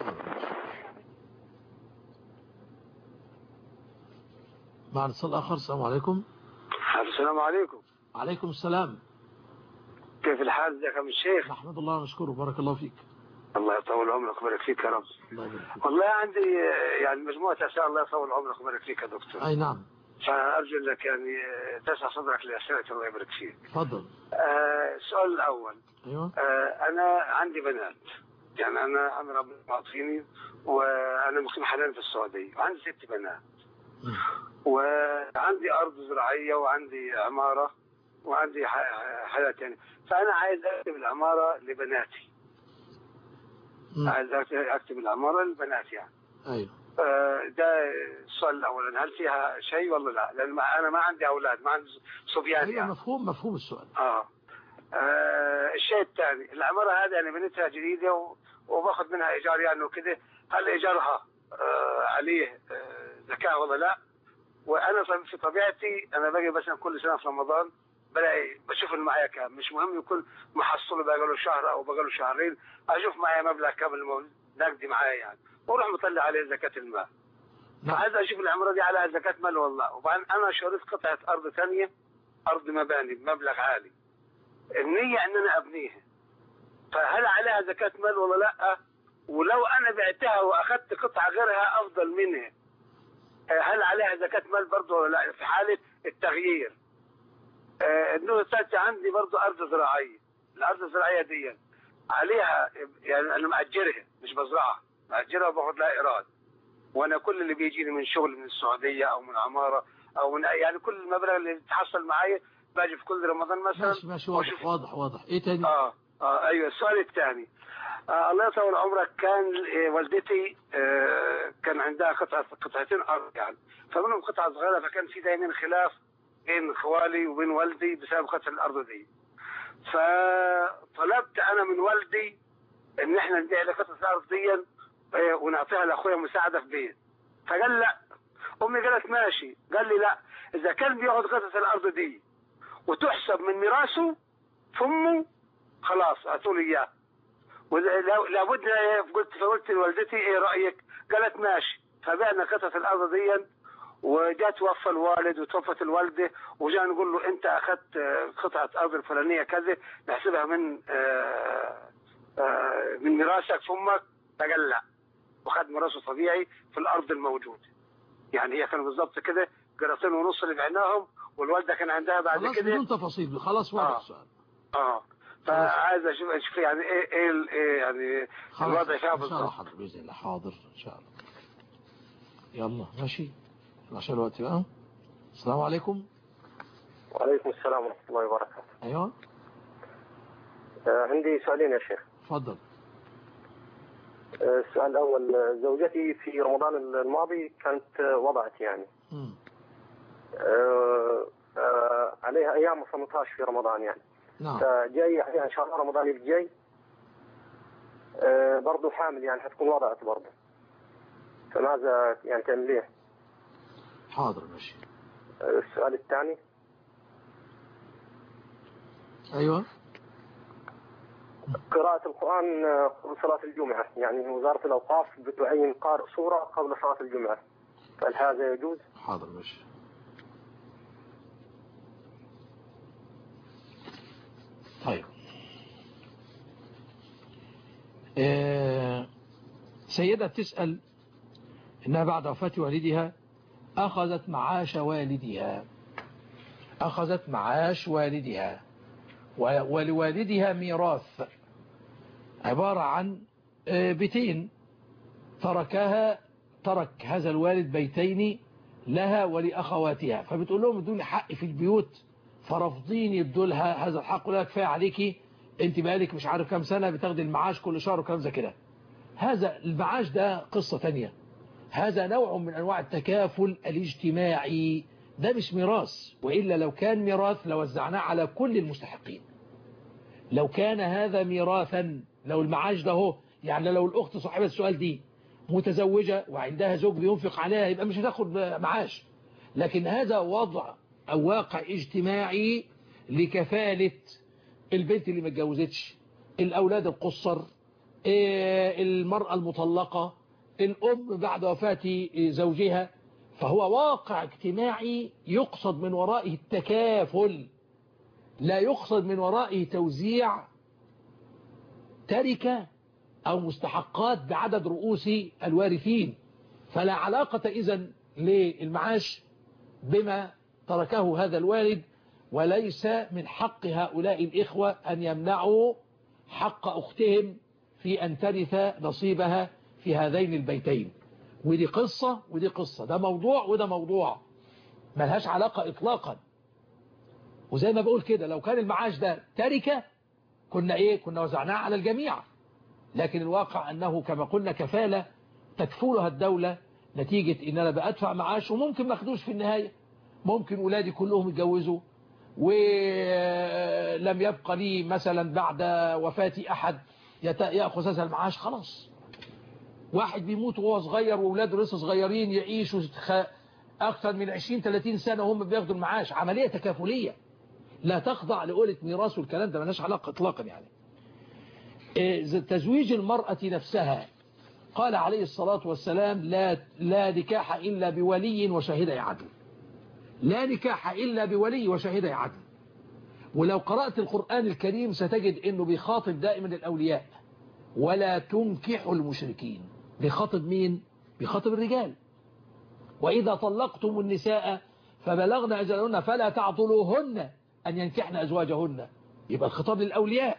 B: مع الاتصال الاخر السلام عليكم
K: السلام عليكم
B: عليكم السلام
K: كيف الحال ازيك يا عم الشيخ
B: نحمد الله ونشكره بارك الله فيك
K: الله يطول عمرك ويبارك فيك يا رب
B: الله يبارك فيك
K: والله عندي يعني مجموعة أسئلة الله يطول عمرك ويبارك فيك يا دكتور
B: أي نعم
K: فأرجو أنك يعني تسع صدرك لأسئلة الله يبارك فيك
B: تفضل
K: آه السؤال الأول
B: أيوة
K: آه أنا عندي بنات يعني أنا أنا ربنا معطيني وأنا مقيم حاليا في السعودية وعندي ست بنات وعندي أرض زراعية وعندي عمارة وعندي حياة تانية فأنا عايز أكتب العمارة لبناتي عايز اكتب العماره للبنات يعني
B: ايوه
K: آه ده السؤال الاول هل فيها شيء ولا لا؟ لان ما انا ما عندي اولاد ما عندي صبيان
B: ايوه
K: يعني
B: مفهوم مفهوم السؤال
K: اه, آه الشيء الثاني العماره هذه انا بنيتها جديده و... وباخذ منها ايجار يعني وكذا هل ايجارها آه عليه آه زكاه ولا لا؟ وانا في طبيعتي انا باجي مثلا كل سنه في رمضان بلاقي بشوف اللي معايا كام مش مهم يكون محصله بقى له شهر او بقى له شهرين اشوف معايا مبلغ كامل نقدي معايا يعني واروح مطلع عليه زكاه المال فعايز اشوف العماره دي عليها زكاه مال والله وبعدين انا شريت قطعه ارض ثانيه ارض مباني بمبلغ عالي النيه ان انا ابنيها فهل عليها زكاه مال ولا لا ولو انا بعتها واخدت قطعه غيرها افضل منها آه، هل عليها زكاه مال برضه ولا لا في حاله التغيير آه، النوع الثالث عندي برضه ارض زراعيه الارض الزراعيه دي عليها يعني انا ماجرها مش بزرعها ماجرها وباخد لها ايراد وانا كل اللي بيجيني من شغل من السعوديه او من عماره او من يعني كل المبلغ اللي بيتحصل معايا باجي في كل رمضان مثلا
B: ماشي ماشي واضح واضح واضح ايه تاني
K: اه اه ايوه السؤال الثاني آه الله يطول عمرك كان آه والدتي آه كان عندها قطعه قطعتين ارض يعني فمنهم قطعه صغيره فكان في دايما خلاف بين خوالي وبين والدي بسبب قطع الارض دي فطلبت انا من والدي ان احنا نبيع لي قطعه الارض دي آه، ونعطيها لاخويا مساعده في بيت فقال لا امي قالت ماشي قال لي لا اذا كان بياخد قطعه الارض دي وتحسب من ميراثه فامه خلاص اعطوا لي اياه ولو- لابد قلت فقلت لوالدتي ايه رايك؟ قالت ماشي فبعنا قطعه الارض دي وجاء توفى الوالد وتوفت الوالده وجاء نقول له انت اخذت آه، قطعه ارض الفلانيه كذا نحسبها من آه، آه، من ميراثك في امك فقال لا وخد ميراثه طبيعي في الارض الموجوده يعني هي كانوا بالظبط كده قراطين ونص اللي بعناهم والوالده كان عندها بعد
B: خلاص
K: كده
B: بدون تفاصيل خلاص واضح
K: آه.
B: السؤال
K: اه فعايز اشوف اشوف يعني ايه ايه ال- ايه يعني
B: خلاص
K: الوضع فيها
B: ان شاء الله
K: بالظبط
B: حاضر باذن الله حاضر ان شاء الله يلا ماشي عشان الوقت بقى السلام عليكم
L: وعليكم السلام ورحمة الله وبركاته
B: ايوه
L: آه، عندي سؤالين يا شيخ
B: اتفضل
L: آه، السؤال الأول آه، زوجتي في رمضان الماضي كانت آه، وضعت يعني
B: مم.
L: آه، آه، عليها أيام ما صمتهاش في رمضان يعني
B: نعم
L: فجاي عليها إن شاء الله رمضان الجاي آه، برضو حامل يعني حتكون وضعت برضو فماذا يعني تعمل ليه؟
B: حاضر ماشي
L: آه، السؤال الثاني
B: ايوه
L: قراءة القرآن آه، قبل صلاة الجمعة يعني وزارة الأوقاف بتعين قارئ سورة قبل صلاة الجمعة هل هذا يجوز؟
B: حاضر ماشي طيب آه، سيدة تسأل إنها بعد وفاة والدها أخذت معاش والدها أخذت معاش والدها و- ولوالدها ميراث عبارة عن آه، بيتين تركها ترك هذا الوالد بيتين لها ولأخواتها فبتقول لهم ادوني حق في البيوت فرافضين يدوا لها هذا الحق ولا كفايه عليكي انت بقالك مش عارف كام سنة بتاخدي المعاش كل شهر وكلام زي كده هذا المعاش ده قصة تانية هذا نوع من أنواع التكافل الاجتماعي ده مش ميراث وإلا لو كان ميراث لوزعناه على كل المستحقين لو كان هذا ميراثا لو المعاش ده هو يعني لو الأخت صاحبة السؤال دي متزوجة وعندها زوج بينفق عليها يبقى مش هتاخد معاش لكن هذا وضع أو واقع اجتماعي لكفالة البنت اللي ما اتجوزتش الأولاد القصر إيه، المرأة المطلقة الأم بعد وفاة زوجها فهو واقع اجتماعي يقصد من ورائه التكافل لا يقصد من ورائه توزيع تركة أو مستحقات بعدد رؤوس الوارثين فلا علاقة إذن للمعاش بما تركه هذا الوالد وليس من حق هؤلاء الإخوة أن يمنعوا حق أختهم في أن ترث نصيبها في هذين البيتين ودي قصة ودي قصة ده موضوع وده موضوع ملهاش علاقة إطلاقا وزي ما بقول كده لو كان المعاش ده تركة كنا إيه كنا وزعناه على الجميع لكن الواقع أنه كما قلنا كفالة تكفلها الدولة نتيجة إن أنا بأدفع معاش وممكن ما اخدوش في النهاية ممكن ولادي كلهم يتجوزوا ولم يبقى لي مثلا بعد وفاتي أحد يت- يأخذ هذا المعاش خلاص واحد بيموت وهو صغير وولاده لسه صغيرين يعيشوا خ- أكثر من 20-30 سنة وهم بياخدوا المعاش عملية تكافلية لا تخضع لقولة ميراث والكلام ده ملهاش علاقة إطلاقا يعني إيه، ز- تزويج المرأة نفسها قال عليه الصلاة والسلام لا, لا نكاح إلا بولي وشهدي عدل لا نكاح إلا بولي وشهدي عدل ولو قرأت القرآن الكريم ستجد أنه بيخاطب دائما الأولياء ولا تنكحوا المشركين بيخاطب مين؟ بيخاطب الرجال وإذا طلقتم النساء فبلغن أجلهن فلا تعطلوهن أن ينكحن أزواجهن يبقى الخطاب للأولياء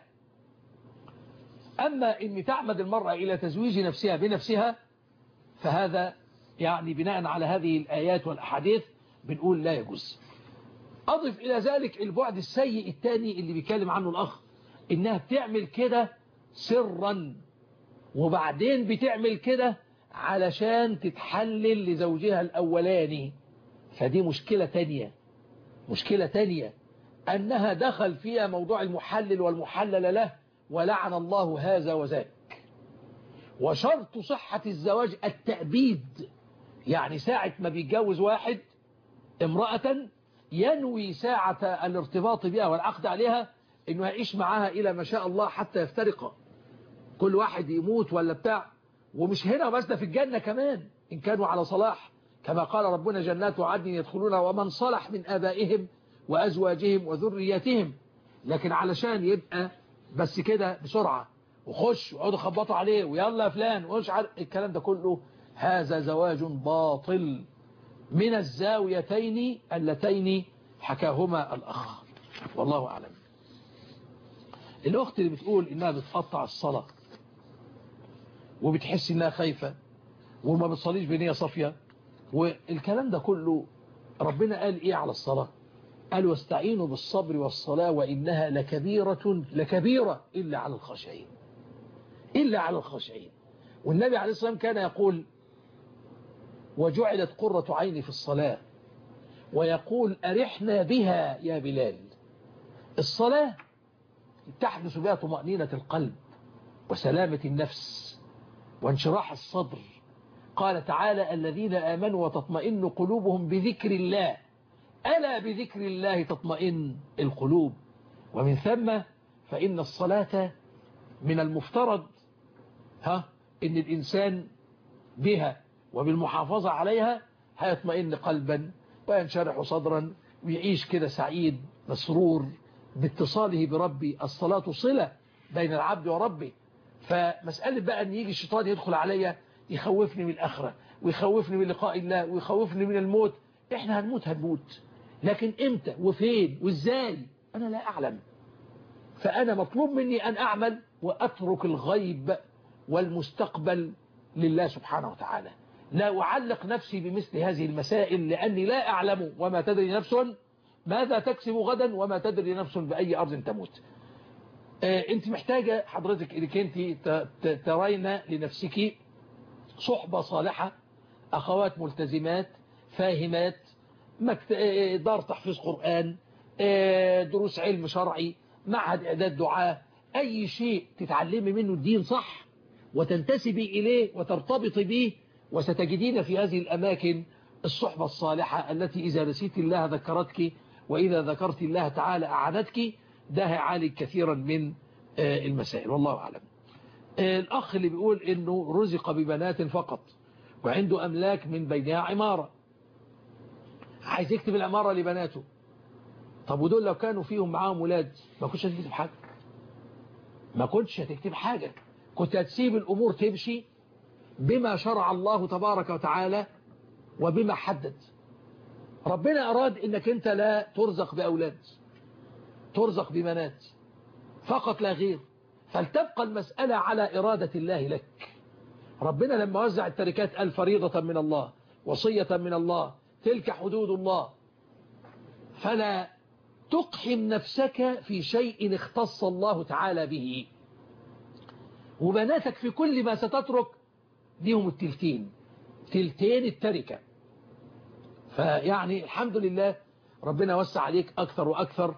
B: أما إن تعمد المرأة إلى تزويج نفسها بنفسها فهذا يعني بناء على هذه الآيات والأحاديث بنقول لا يجوز أضف إلى ذلك البعد السيء الثاني اللي بيتكلم عنه الأخ إنها بتعمل كده سرا وبعدين بتعمل كده علشان تتحلل لزوجها الأولاني فدي مشكلة تانية مشكلة تانية أنها دخل فيها موضوع المحلل والمحلل له ولعن الله هذا وذاك وشرط صحة الزواج التأبيد يعني ساعة ما بيتجوز واحد امرأة ينوي ساعة الارتباط بها والعقد عليها انه يعيش معاها الى ما شاء الله حتى يفترقا كل واحد يموت ولا بتاع ومش هنا بس ده في الجنة كمان ان كانوا على صلاح كما قال ربنا جنات عدن يدخلونها ومن صلح من آبائهم وأزواجهم وذرياتهم لكن علشان يبقى بس كده بسرعة وخش وقعدوا خبطوا عليه ويلا يا فلان ومش عارف الكلام ده كله هذا زواج باطل من الزاويتين اللتين حكاهما الأخ والله أعلم الأخت اللي بتقول إنها بتقطع الصلاة وبتحس إنها خايفة وما بتصليش بنية صافية والكلام ده كله ربنا قال إيه على الصلاة قال واستعينوا بالصبر والصلاة وإنها لكبيرة لكبيرة إلا على الخاشعين إلا على الخاشعين والنبي عليه الصلاة والسلام كان يقول وجعلت قرة عيني في الصلاة ويقول أرحنا بها يا بلال الصلاة تحدث بها طمأنينة القلب وسلامة النفس وانشراح الصدر قال تعالى الذين آمنوا وتطمئن قلوبهم بذكر الله ألا بذكر الله تطمئن القلوب ومن ثم فإن الصلاة من المفترض ها إن الإنسان بها وبالمحافظة عليها هيطمئن قلبا وينشرح صدرا ويعيش كده سعيد مسرور باتصاله بربي الصلاة صلة بين العبد وربه فمسألة بقى أن يجي الشيطان يدخل عليا يخوفني من الآخرة ويخوفني من لقاء الله ويخوفني من الموت احنا هنموت هنموت لكن امتى وفين وازاي انا لا اعلم فانا مطلوب مني ان اعمل واترك الغيب والمستقبل لله سبحانه وتعالى لا أعلق نفسي بمثل هذه المسائل لأني لا أعلم وما تدري نفس ماذا تكسب غدا وما تدري نفس بأي أرض تموت أنت محتاجة حضرتك إنك أنت ترين لنفسك صحبة صالحة أخوات ملتزمات فاهمات دار تحفيظ قرآن دروس علم شرعي معهد إعداد دعاء أي شيء تتعلمي منه الدين صح وتنتسبي إليه وترتبطي به وستجدين في هذه الأماكن الصحبة الصالحة التي إذا نسيت الله ذكرتك وإذا ذكرت الله تعالى أعانتك ده عالي كثيرا من المسائل والله أعلم الأخ اللي بيقول إنه رزق ببنات فقط وعنده أملاك من بينها عمارة عايز يكتب العمارة لبناته طب ودول لو كانوا فيهم معاهم ولاد ما كنتش هتكتب حاجة ما كنتش هتكتب حاجة كنت هتسيب الأمور تمشي بما شرع الله تبارك وتعالى وبما حدد ربنا أراد إنك أنت لا ترزق بأولاد ترزق ببنات فقط لا غير فلتبقى المسألة على إرادة الله لك ربنا لما وزع التركات قال فريضة من الله وصية من الله تلك حدود الله فلا تقحم نفسك في شيء اختص الله تعالى به وبناتك في كل ما ستترك ليهم التلتين تلتين التركة فيعني الحمد لله ربنا وسع عليك أكثر وأكثر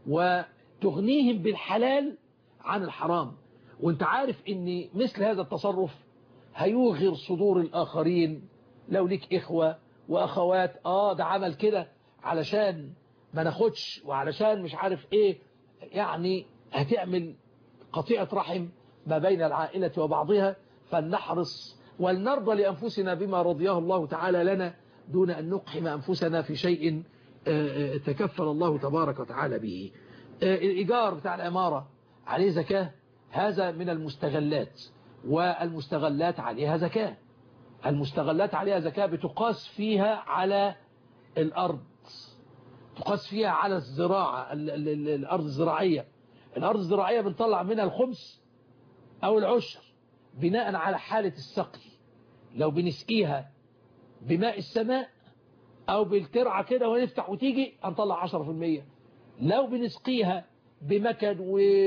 B: وتغنيهم بالحلال عن الحرام وانت عارف ان مثل هذا التصرف هيوغر صدور الآخرين لو ليك إخوة وأخوات آه ده عمل كده علشان ما ناخدش وعلشان مش عارف إيه يعني هتعمل قطيعة رحم ما بين العائلة وبعضها فلنحرص ولنرضى لأنفسنا بما رضيه الله تعالى لنا دون أن نقحم أنفسنا في شيء آه، آه، تكفل الله تبارك وتعالى به آه، الإيجار بتاع العمارة عليه زكاة هذا من المستغلات والمستغلات عليها زكاة المستغلات عليها زكاة بتقاس فيها على الأرض تقاس فيها على الزراعة ال- ال- ال- الأرض الزراعية الأرض الزراعية بنطلع منها الخمس أو العشر بناء على حالة السقي لو بنسقيها بماء السماء أو بالترعة كده ونفتح وتيجي هنطلع 10% لو بنسقيها بمكن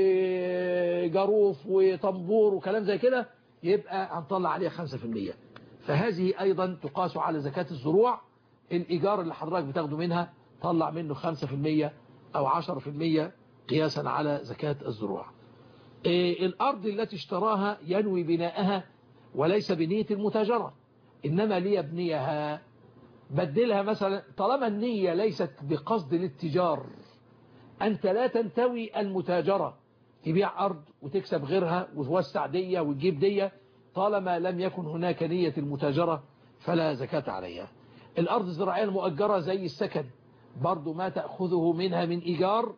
B: وجروف وطنبور وكلام زي كده يبقى هنطلع عليها 5% فهذه أيضا تقاس على زكاة الزروع الإيجار اللي حضرتك بتاخده منها طلع منه 5% أو 10% قياسا على زكاة الزروع إيه الأرض التي اشتراها ينوي بناءها وليس بنية المتاجرة إنما ليبنيها بدلها مثلا طالما النية ليست بقصد الاتجار أنت لا تنتوي المتاجرة تبيع أرض وتكسب غيرها وتوسع دية وتجيب دية طالما لم يكن هناك نية المتاجرة فلا زكاة عليها الأرض الزراعية المؤجرة زي السكن برضو ما تأخذه منها من إيجار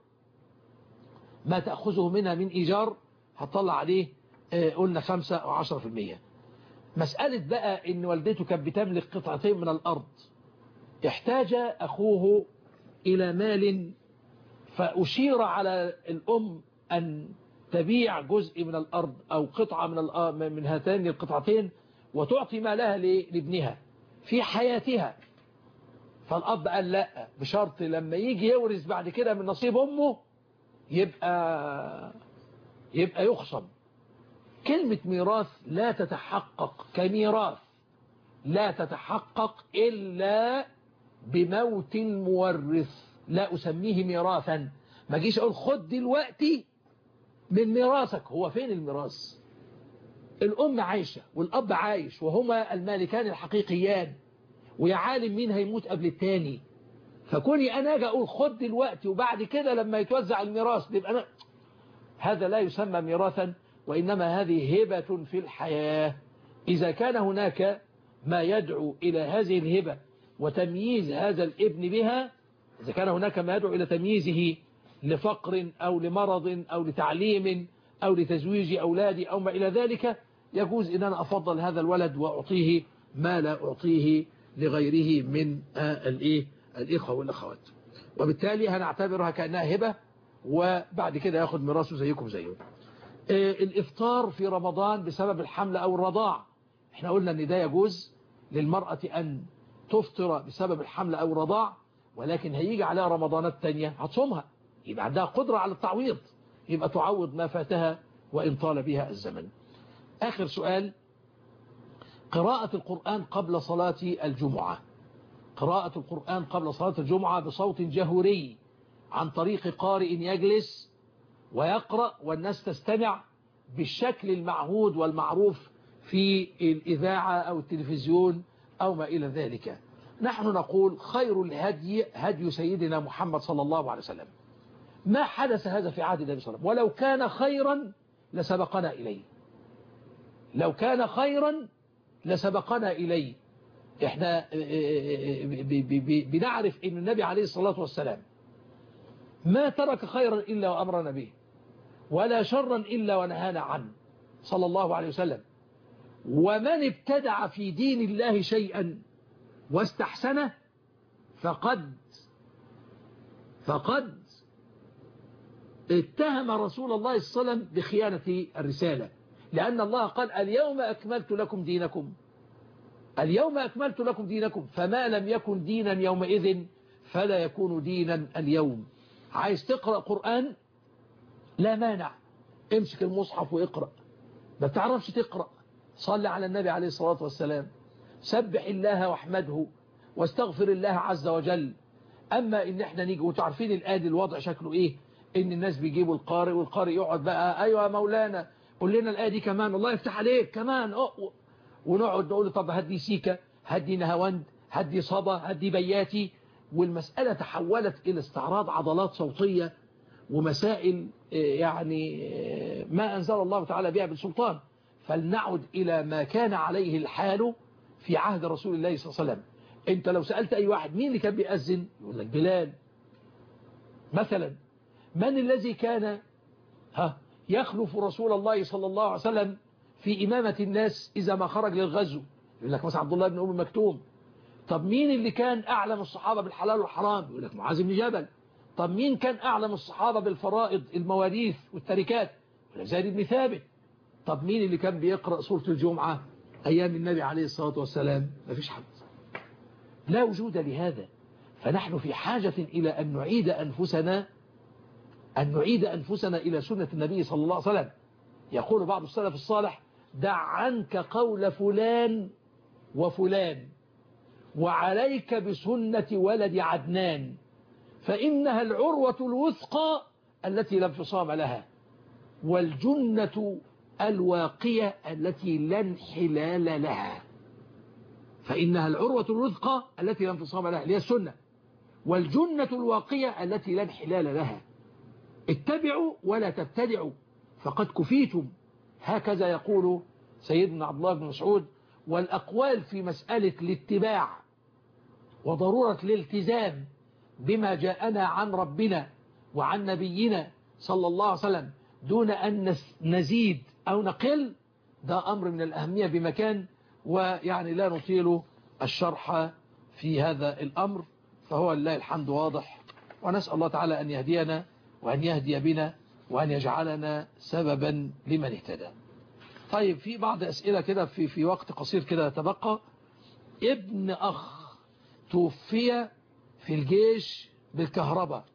B: ما تأخذه منها من إيجار هتطلع عليه آه، قلنا خمسة أو عشرة في المية مسألة بقى إن والدته كانت بتملك قطعتين من الأرض احتاج أخوه إلى مال فأشير على الأم أن تبيع جزء من الأرض أو قطعة من الأ- من هاتين القطعتين وتعطي مالها ل- لابنها في حياتها فالأب قال لا بشرط لما يجي يورث بعد كده من نصيب أمه يبقى يبقى يخصم كلمة ميراث لا تتحقق كميراث لا تتحقق إلا بموت المورث لا أسميه ميراثا ما جيش أقول خد دلوقتي من ميراثك هو فين الميراث الأم عايشة والأب عايش وهما المالكان الحقيقيان ويا عالم مين هيموت قبل التاني فكوني أنا أجي أقول خد دلوقتي وبعد كده لما يتوزع الميراث بيبقى أنا هذا لا يسمى ميراثا وإنما هذه هبة في الحياة إذا كان هناك ما يدعو إلى هذه الهبة وتمييز هذا الابن بها إذا كان هناك ما يدعو إلى تمييزه لفقر أو لمرض أو لتعليم أو لتزويج أولادي أو ما إلى ذلك يجوز أن أنا أفضل هذا الولد وأعطيه ما لا أعطيه لغيره من آه، الإيه الإخوة والأخوات وبالتالي هنعتبرها كأنها هبة وبعد كده ياخد ميراثه زيكم زيه آه، الإفطار في رمضان بسبب الحمل أو الرضاع احنا قلنا ان ده يجوز للمرأة أن تفطر بسبب الحمل أو الرضاع ولكن هيجي عليها رمضانات تانية هتصومها يبقى عندها قدرة على التعويض يبقى تعوض ما فاتها وإن طال بها الزمن آخر سؤال قراءة القرآن قبل صلاة الجمعة قراءة القرآن قبل صلاة الجمعة بصوت جهوري عن طريق قارئ يجلس ويقرأ والناس تستمع بالشكل المعهود والمعروف في الإذاعة أو التلفزيون أو ما إلى ذلك نحن نقول خير الهدي هدي سيدنا محمد صلى الله عليه وسلم ما حدث هذا في عهد النبي صلى الله عليه وسلم ولو كان خيرا لسبقنا إليه لو كان خيرا لسبقنا إليه احنا بنعرف ان النبي عليه الصلاة والسلام ما ترك خيرا إلا وأمرنا به ولا شرا إلا ونهانا عنه صلى الله عليه وسلم ومن ابتدع في دين الله شيئا واستحسنه فقد فقد اتهم رسول الله صلى الله عليه وسلم بخيانة الرسالة لأن الله قال اليوم أكملت لكم دينكم اليوم أكملت لكم دينكم فما لم يكن دينا يومئذ فلا يكون دينا اليوم عايز تقرأ قرآن لا مانع امسك المصحف واقرأ ما تعرفش تقرأ صلي على النبي عليه الصلاة والسلام سبح الله واحمده واستغفر الله عز وجل أما إن احنا نيجي وتعرفين الآن الوضع شكله إيه إن الناس بيجيبوا القارئ والقارئ يقعد بقى أيوة يا مولانا قول لنا الآية دي كمان الله يفتح عليك كمان أوه. ونقعد نقول طب هدي سيكا هدي نهاوند هدي صبا هدي بياتي والمسألة تحولت إلى استعراض عضلات صوتية ومسائل يعني ما أنزل الله تعالى بها بالسلطان فلنعد إلى ما كان عليه الحال في عهد رسول الله صلى الله عليه وسلم انت لو سألت أي واحد مين اللي كان بيأذن يقول لك بلال مثلا من الذي كان ها يخلف رسول الله صلى الله عليه وسلم في إمامة الناس إذا ما خرج للغزو يقول لك مثلا عبد الله بن أم مكتوم طب مين اللي كان أعلم الصحابة بالحلال والحرام يقول لك معاذ بن جبل طب مين كان أعلم الصحابة بالفرائض المواريث والتركات يقول لك زيد بن ثابت طب مين اللي كان بيقرأ سورة الجمعة أيام النبي عليه الصلاة والسلام ما فيش حد لا وجود لهذا فنحن في حاجة إلى أن نعيد أنفسنا أن نعيد أنفسنا إلى سنة النبي صلى الله عليه وسلم يقول بعض السلف الصالح دع عنك قول فلان وفلان وعليك بسنة ولد عدنان فإنها العروة الوثقى التي لا انفصام لها والجنة الواقية التي لا انحلال لها فإنها العروة الوثقى التي لا انفصام لها اللي هي السنة والجنة الواقية التي لا انحلال لها اتبعوا ولا تبتدعوا فقد كفيتم هكذا يقول سيدنا عبد الله بن مسعود والأقوال في مسألة الاتباع وضرورة الالتزام بما جاءنا عن ربنا وعن نبينا صلى الله عليه وسلم دون أن نزيد أو نقل ده أمر من الأهمية بمكان ويعني لا نطيل الشرح في هذا الأمر فهو لله الحمد واضح ونسأل الله تعالى أن يهدينا وأن يهدي بنا وأن يجعلنا سببا لمن اهتدى طيب في بعض أسئلة كده في, في وقت قصير كده تبقى ابن أخ توفي في الجيش بالكهرباء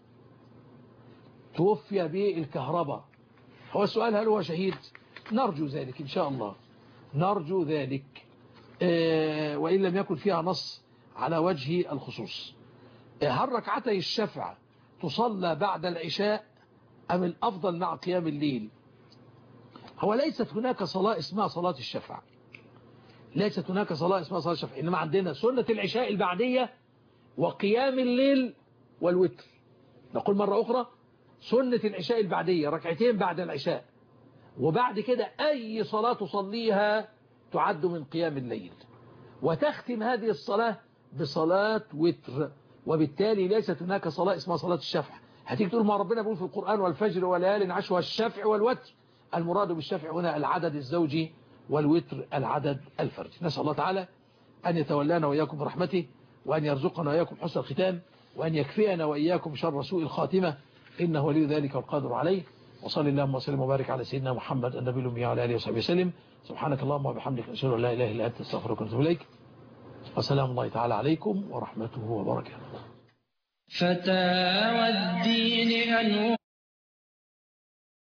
B: توفي بالكهرباء هو السؤال هل هو شهيد نرجو ذلك إن شاء الله نرجو ذلك اه وإن لم يكن فيها نص على وجه الخصوص هل ركعتي الشفع تصلى بعد العشاء أم الأفضل مع قيام الليل هو ليست هناك صلاة اسمها صلاة الشفع ليست هناك صلاة اسمها صلاة الشفع إنما عندنا سنة العشاء البعدية وقيام الليل والوتر نقول مرة أخرى سنة العشاء البعدية ركعتين بعد العشاء وبعد كده أي صلاة تصليها تعد من قيام الليل وتختم هذه الصلاة بصلاة وتر وبالتالي ليست هناك صلاة اسمها صلاة الشفع هتيجي تقول ما ربنا بيقول في القرآن والفجر وليال عشر والشفع والوتر المراد بالشفع هنا العدد الزوجي والوتر العدد الفردي نسأل الله تعالى أن يتولانا وإياكم برحمته وأن يرزقنا وإياكم حسن الختام وأن يكفينا وإياكم شر سوء الخاتمة إنه ولي ذلك والقادر عليه وصلى اللهم وسلم وبارك على سيدنا محمد النبي الأمي وعلى آله وصحبه وسلم سبحانك اللهم وبحمدك أشهد أن لا إله إلا أنت استغفرك وأتوب إليك وسلام الله تعالى عليكم ورحمته وبركاته
A: فتاوى الدين أنوار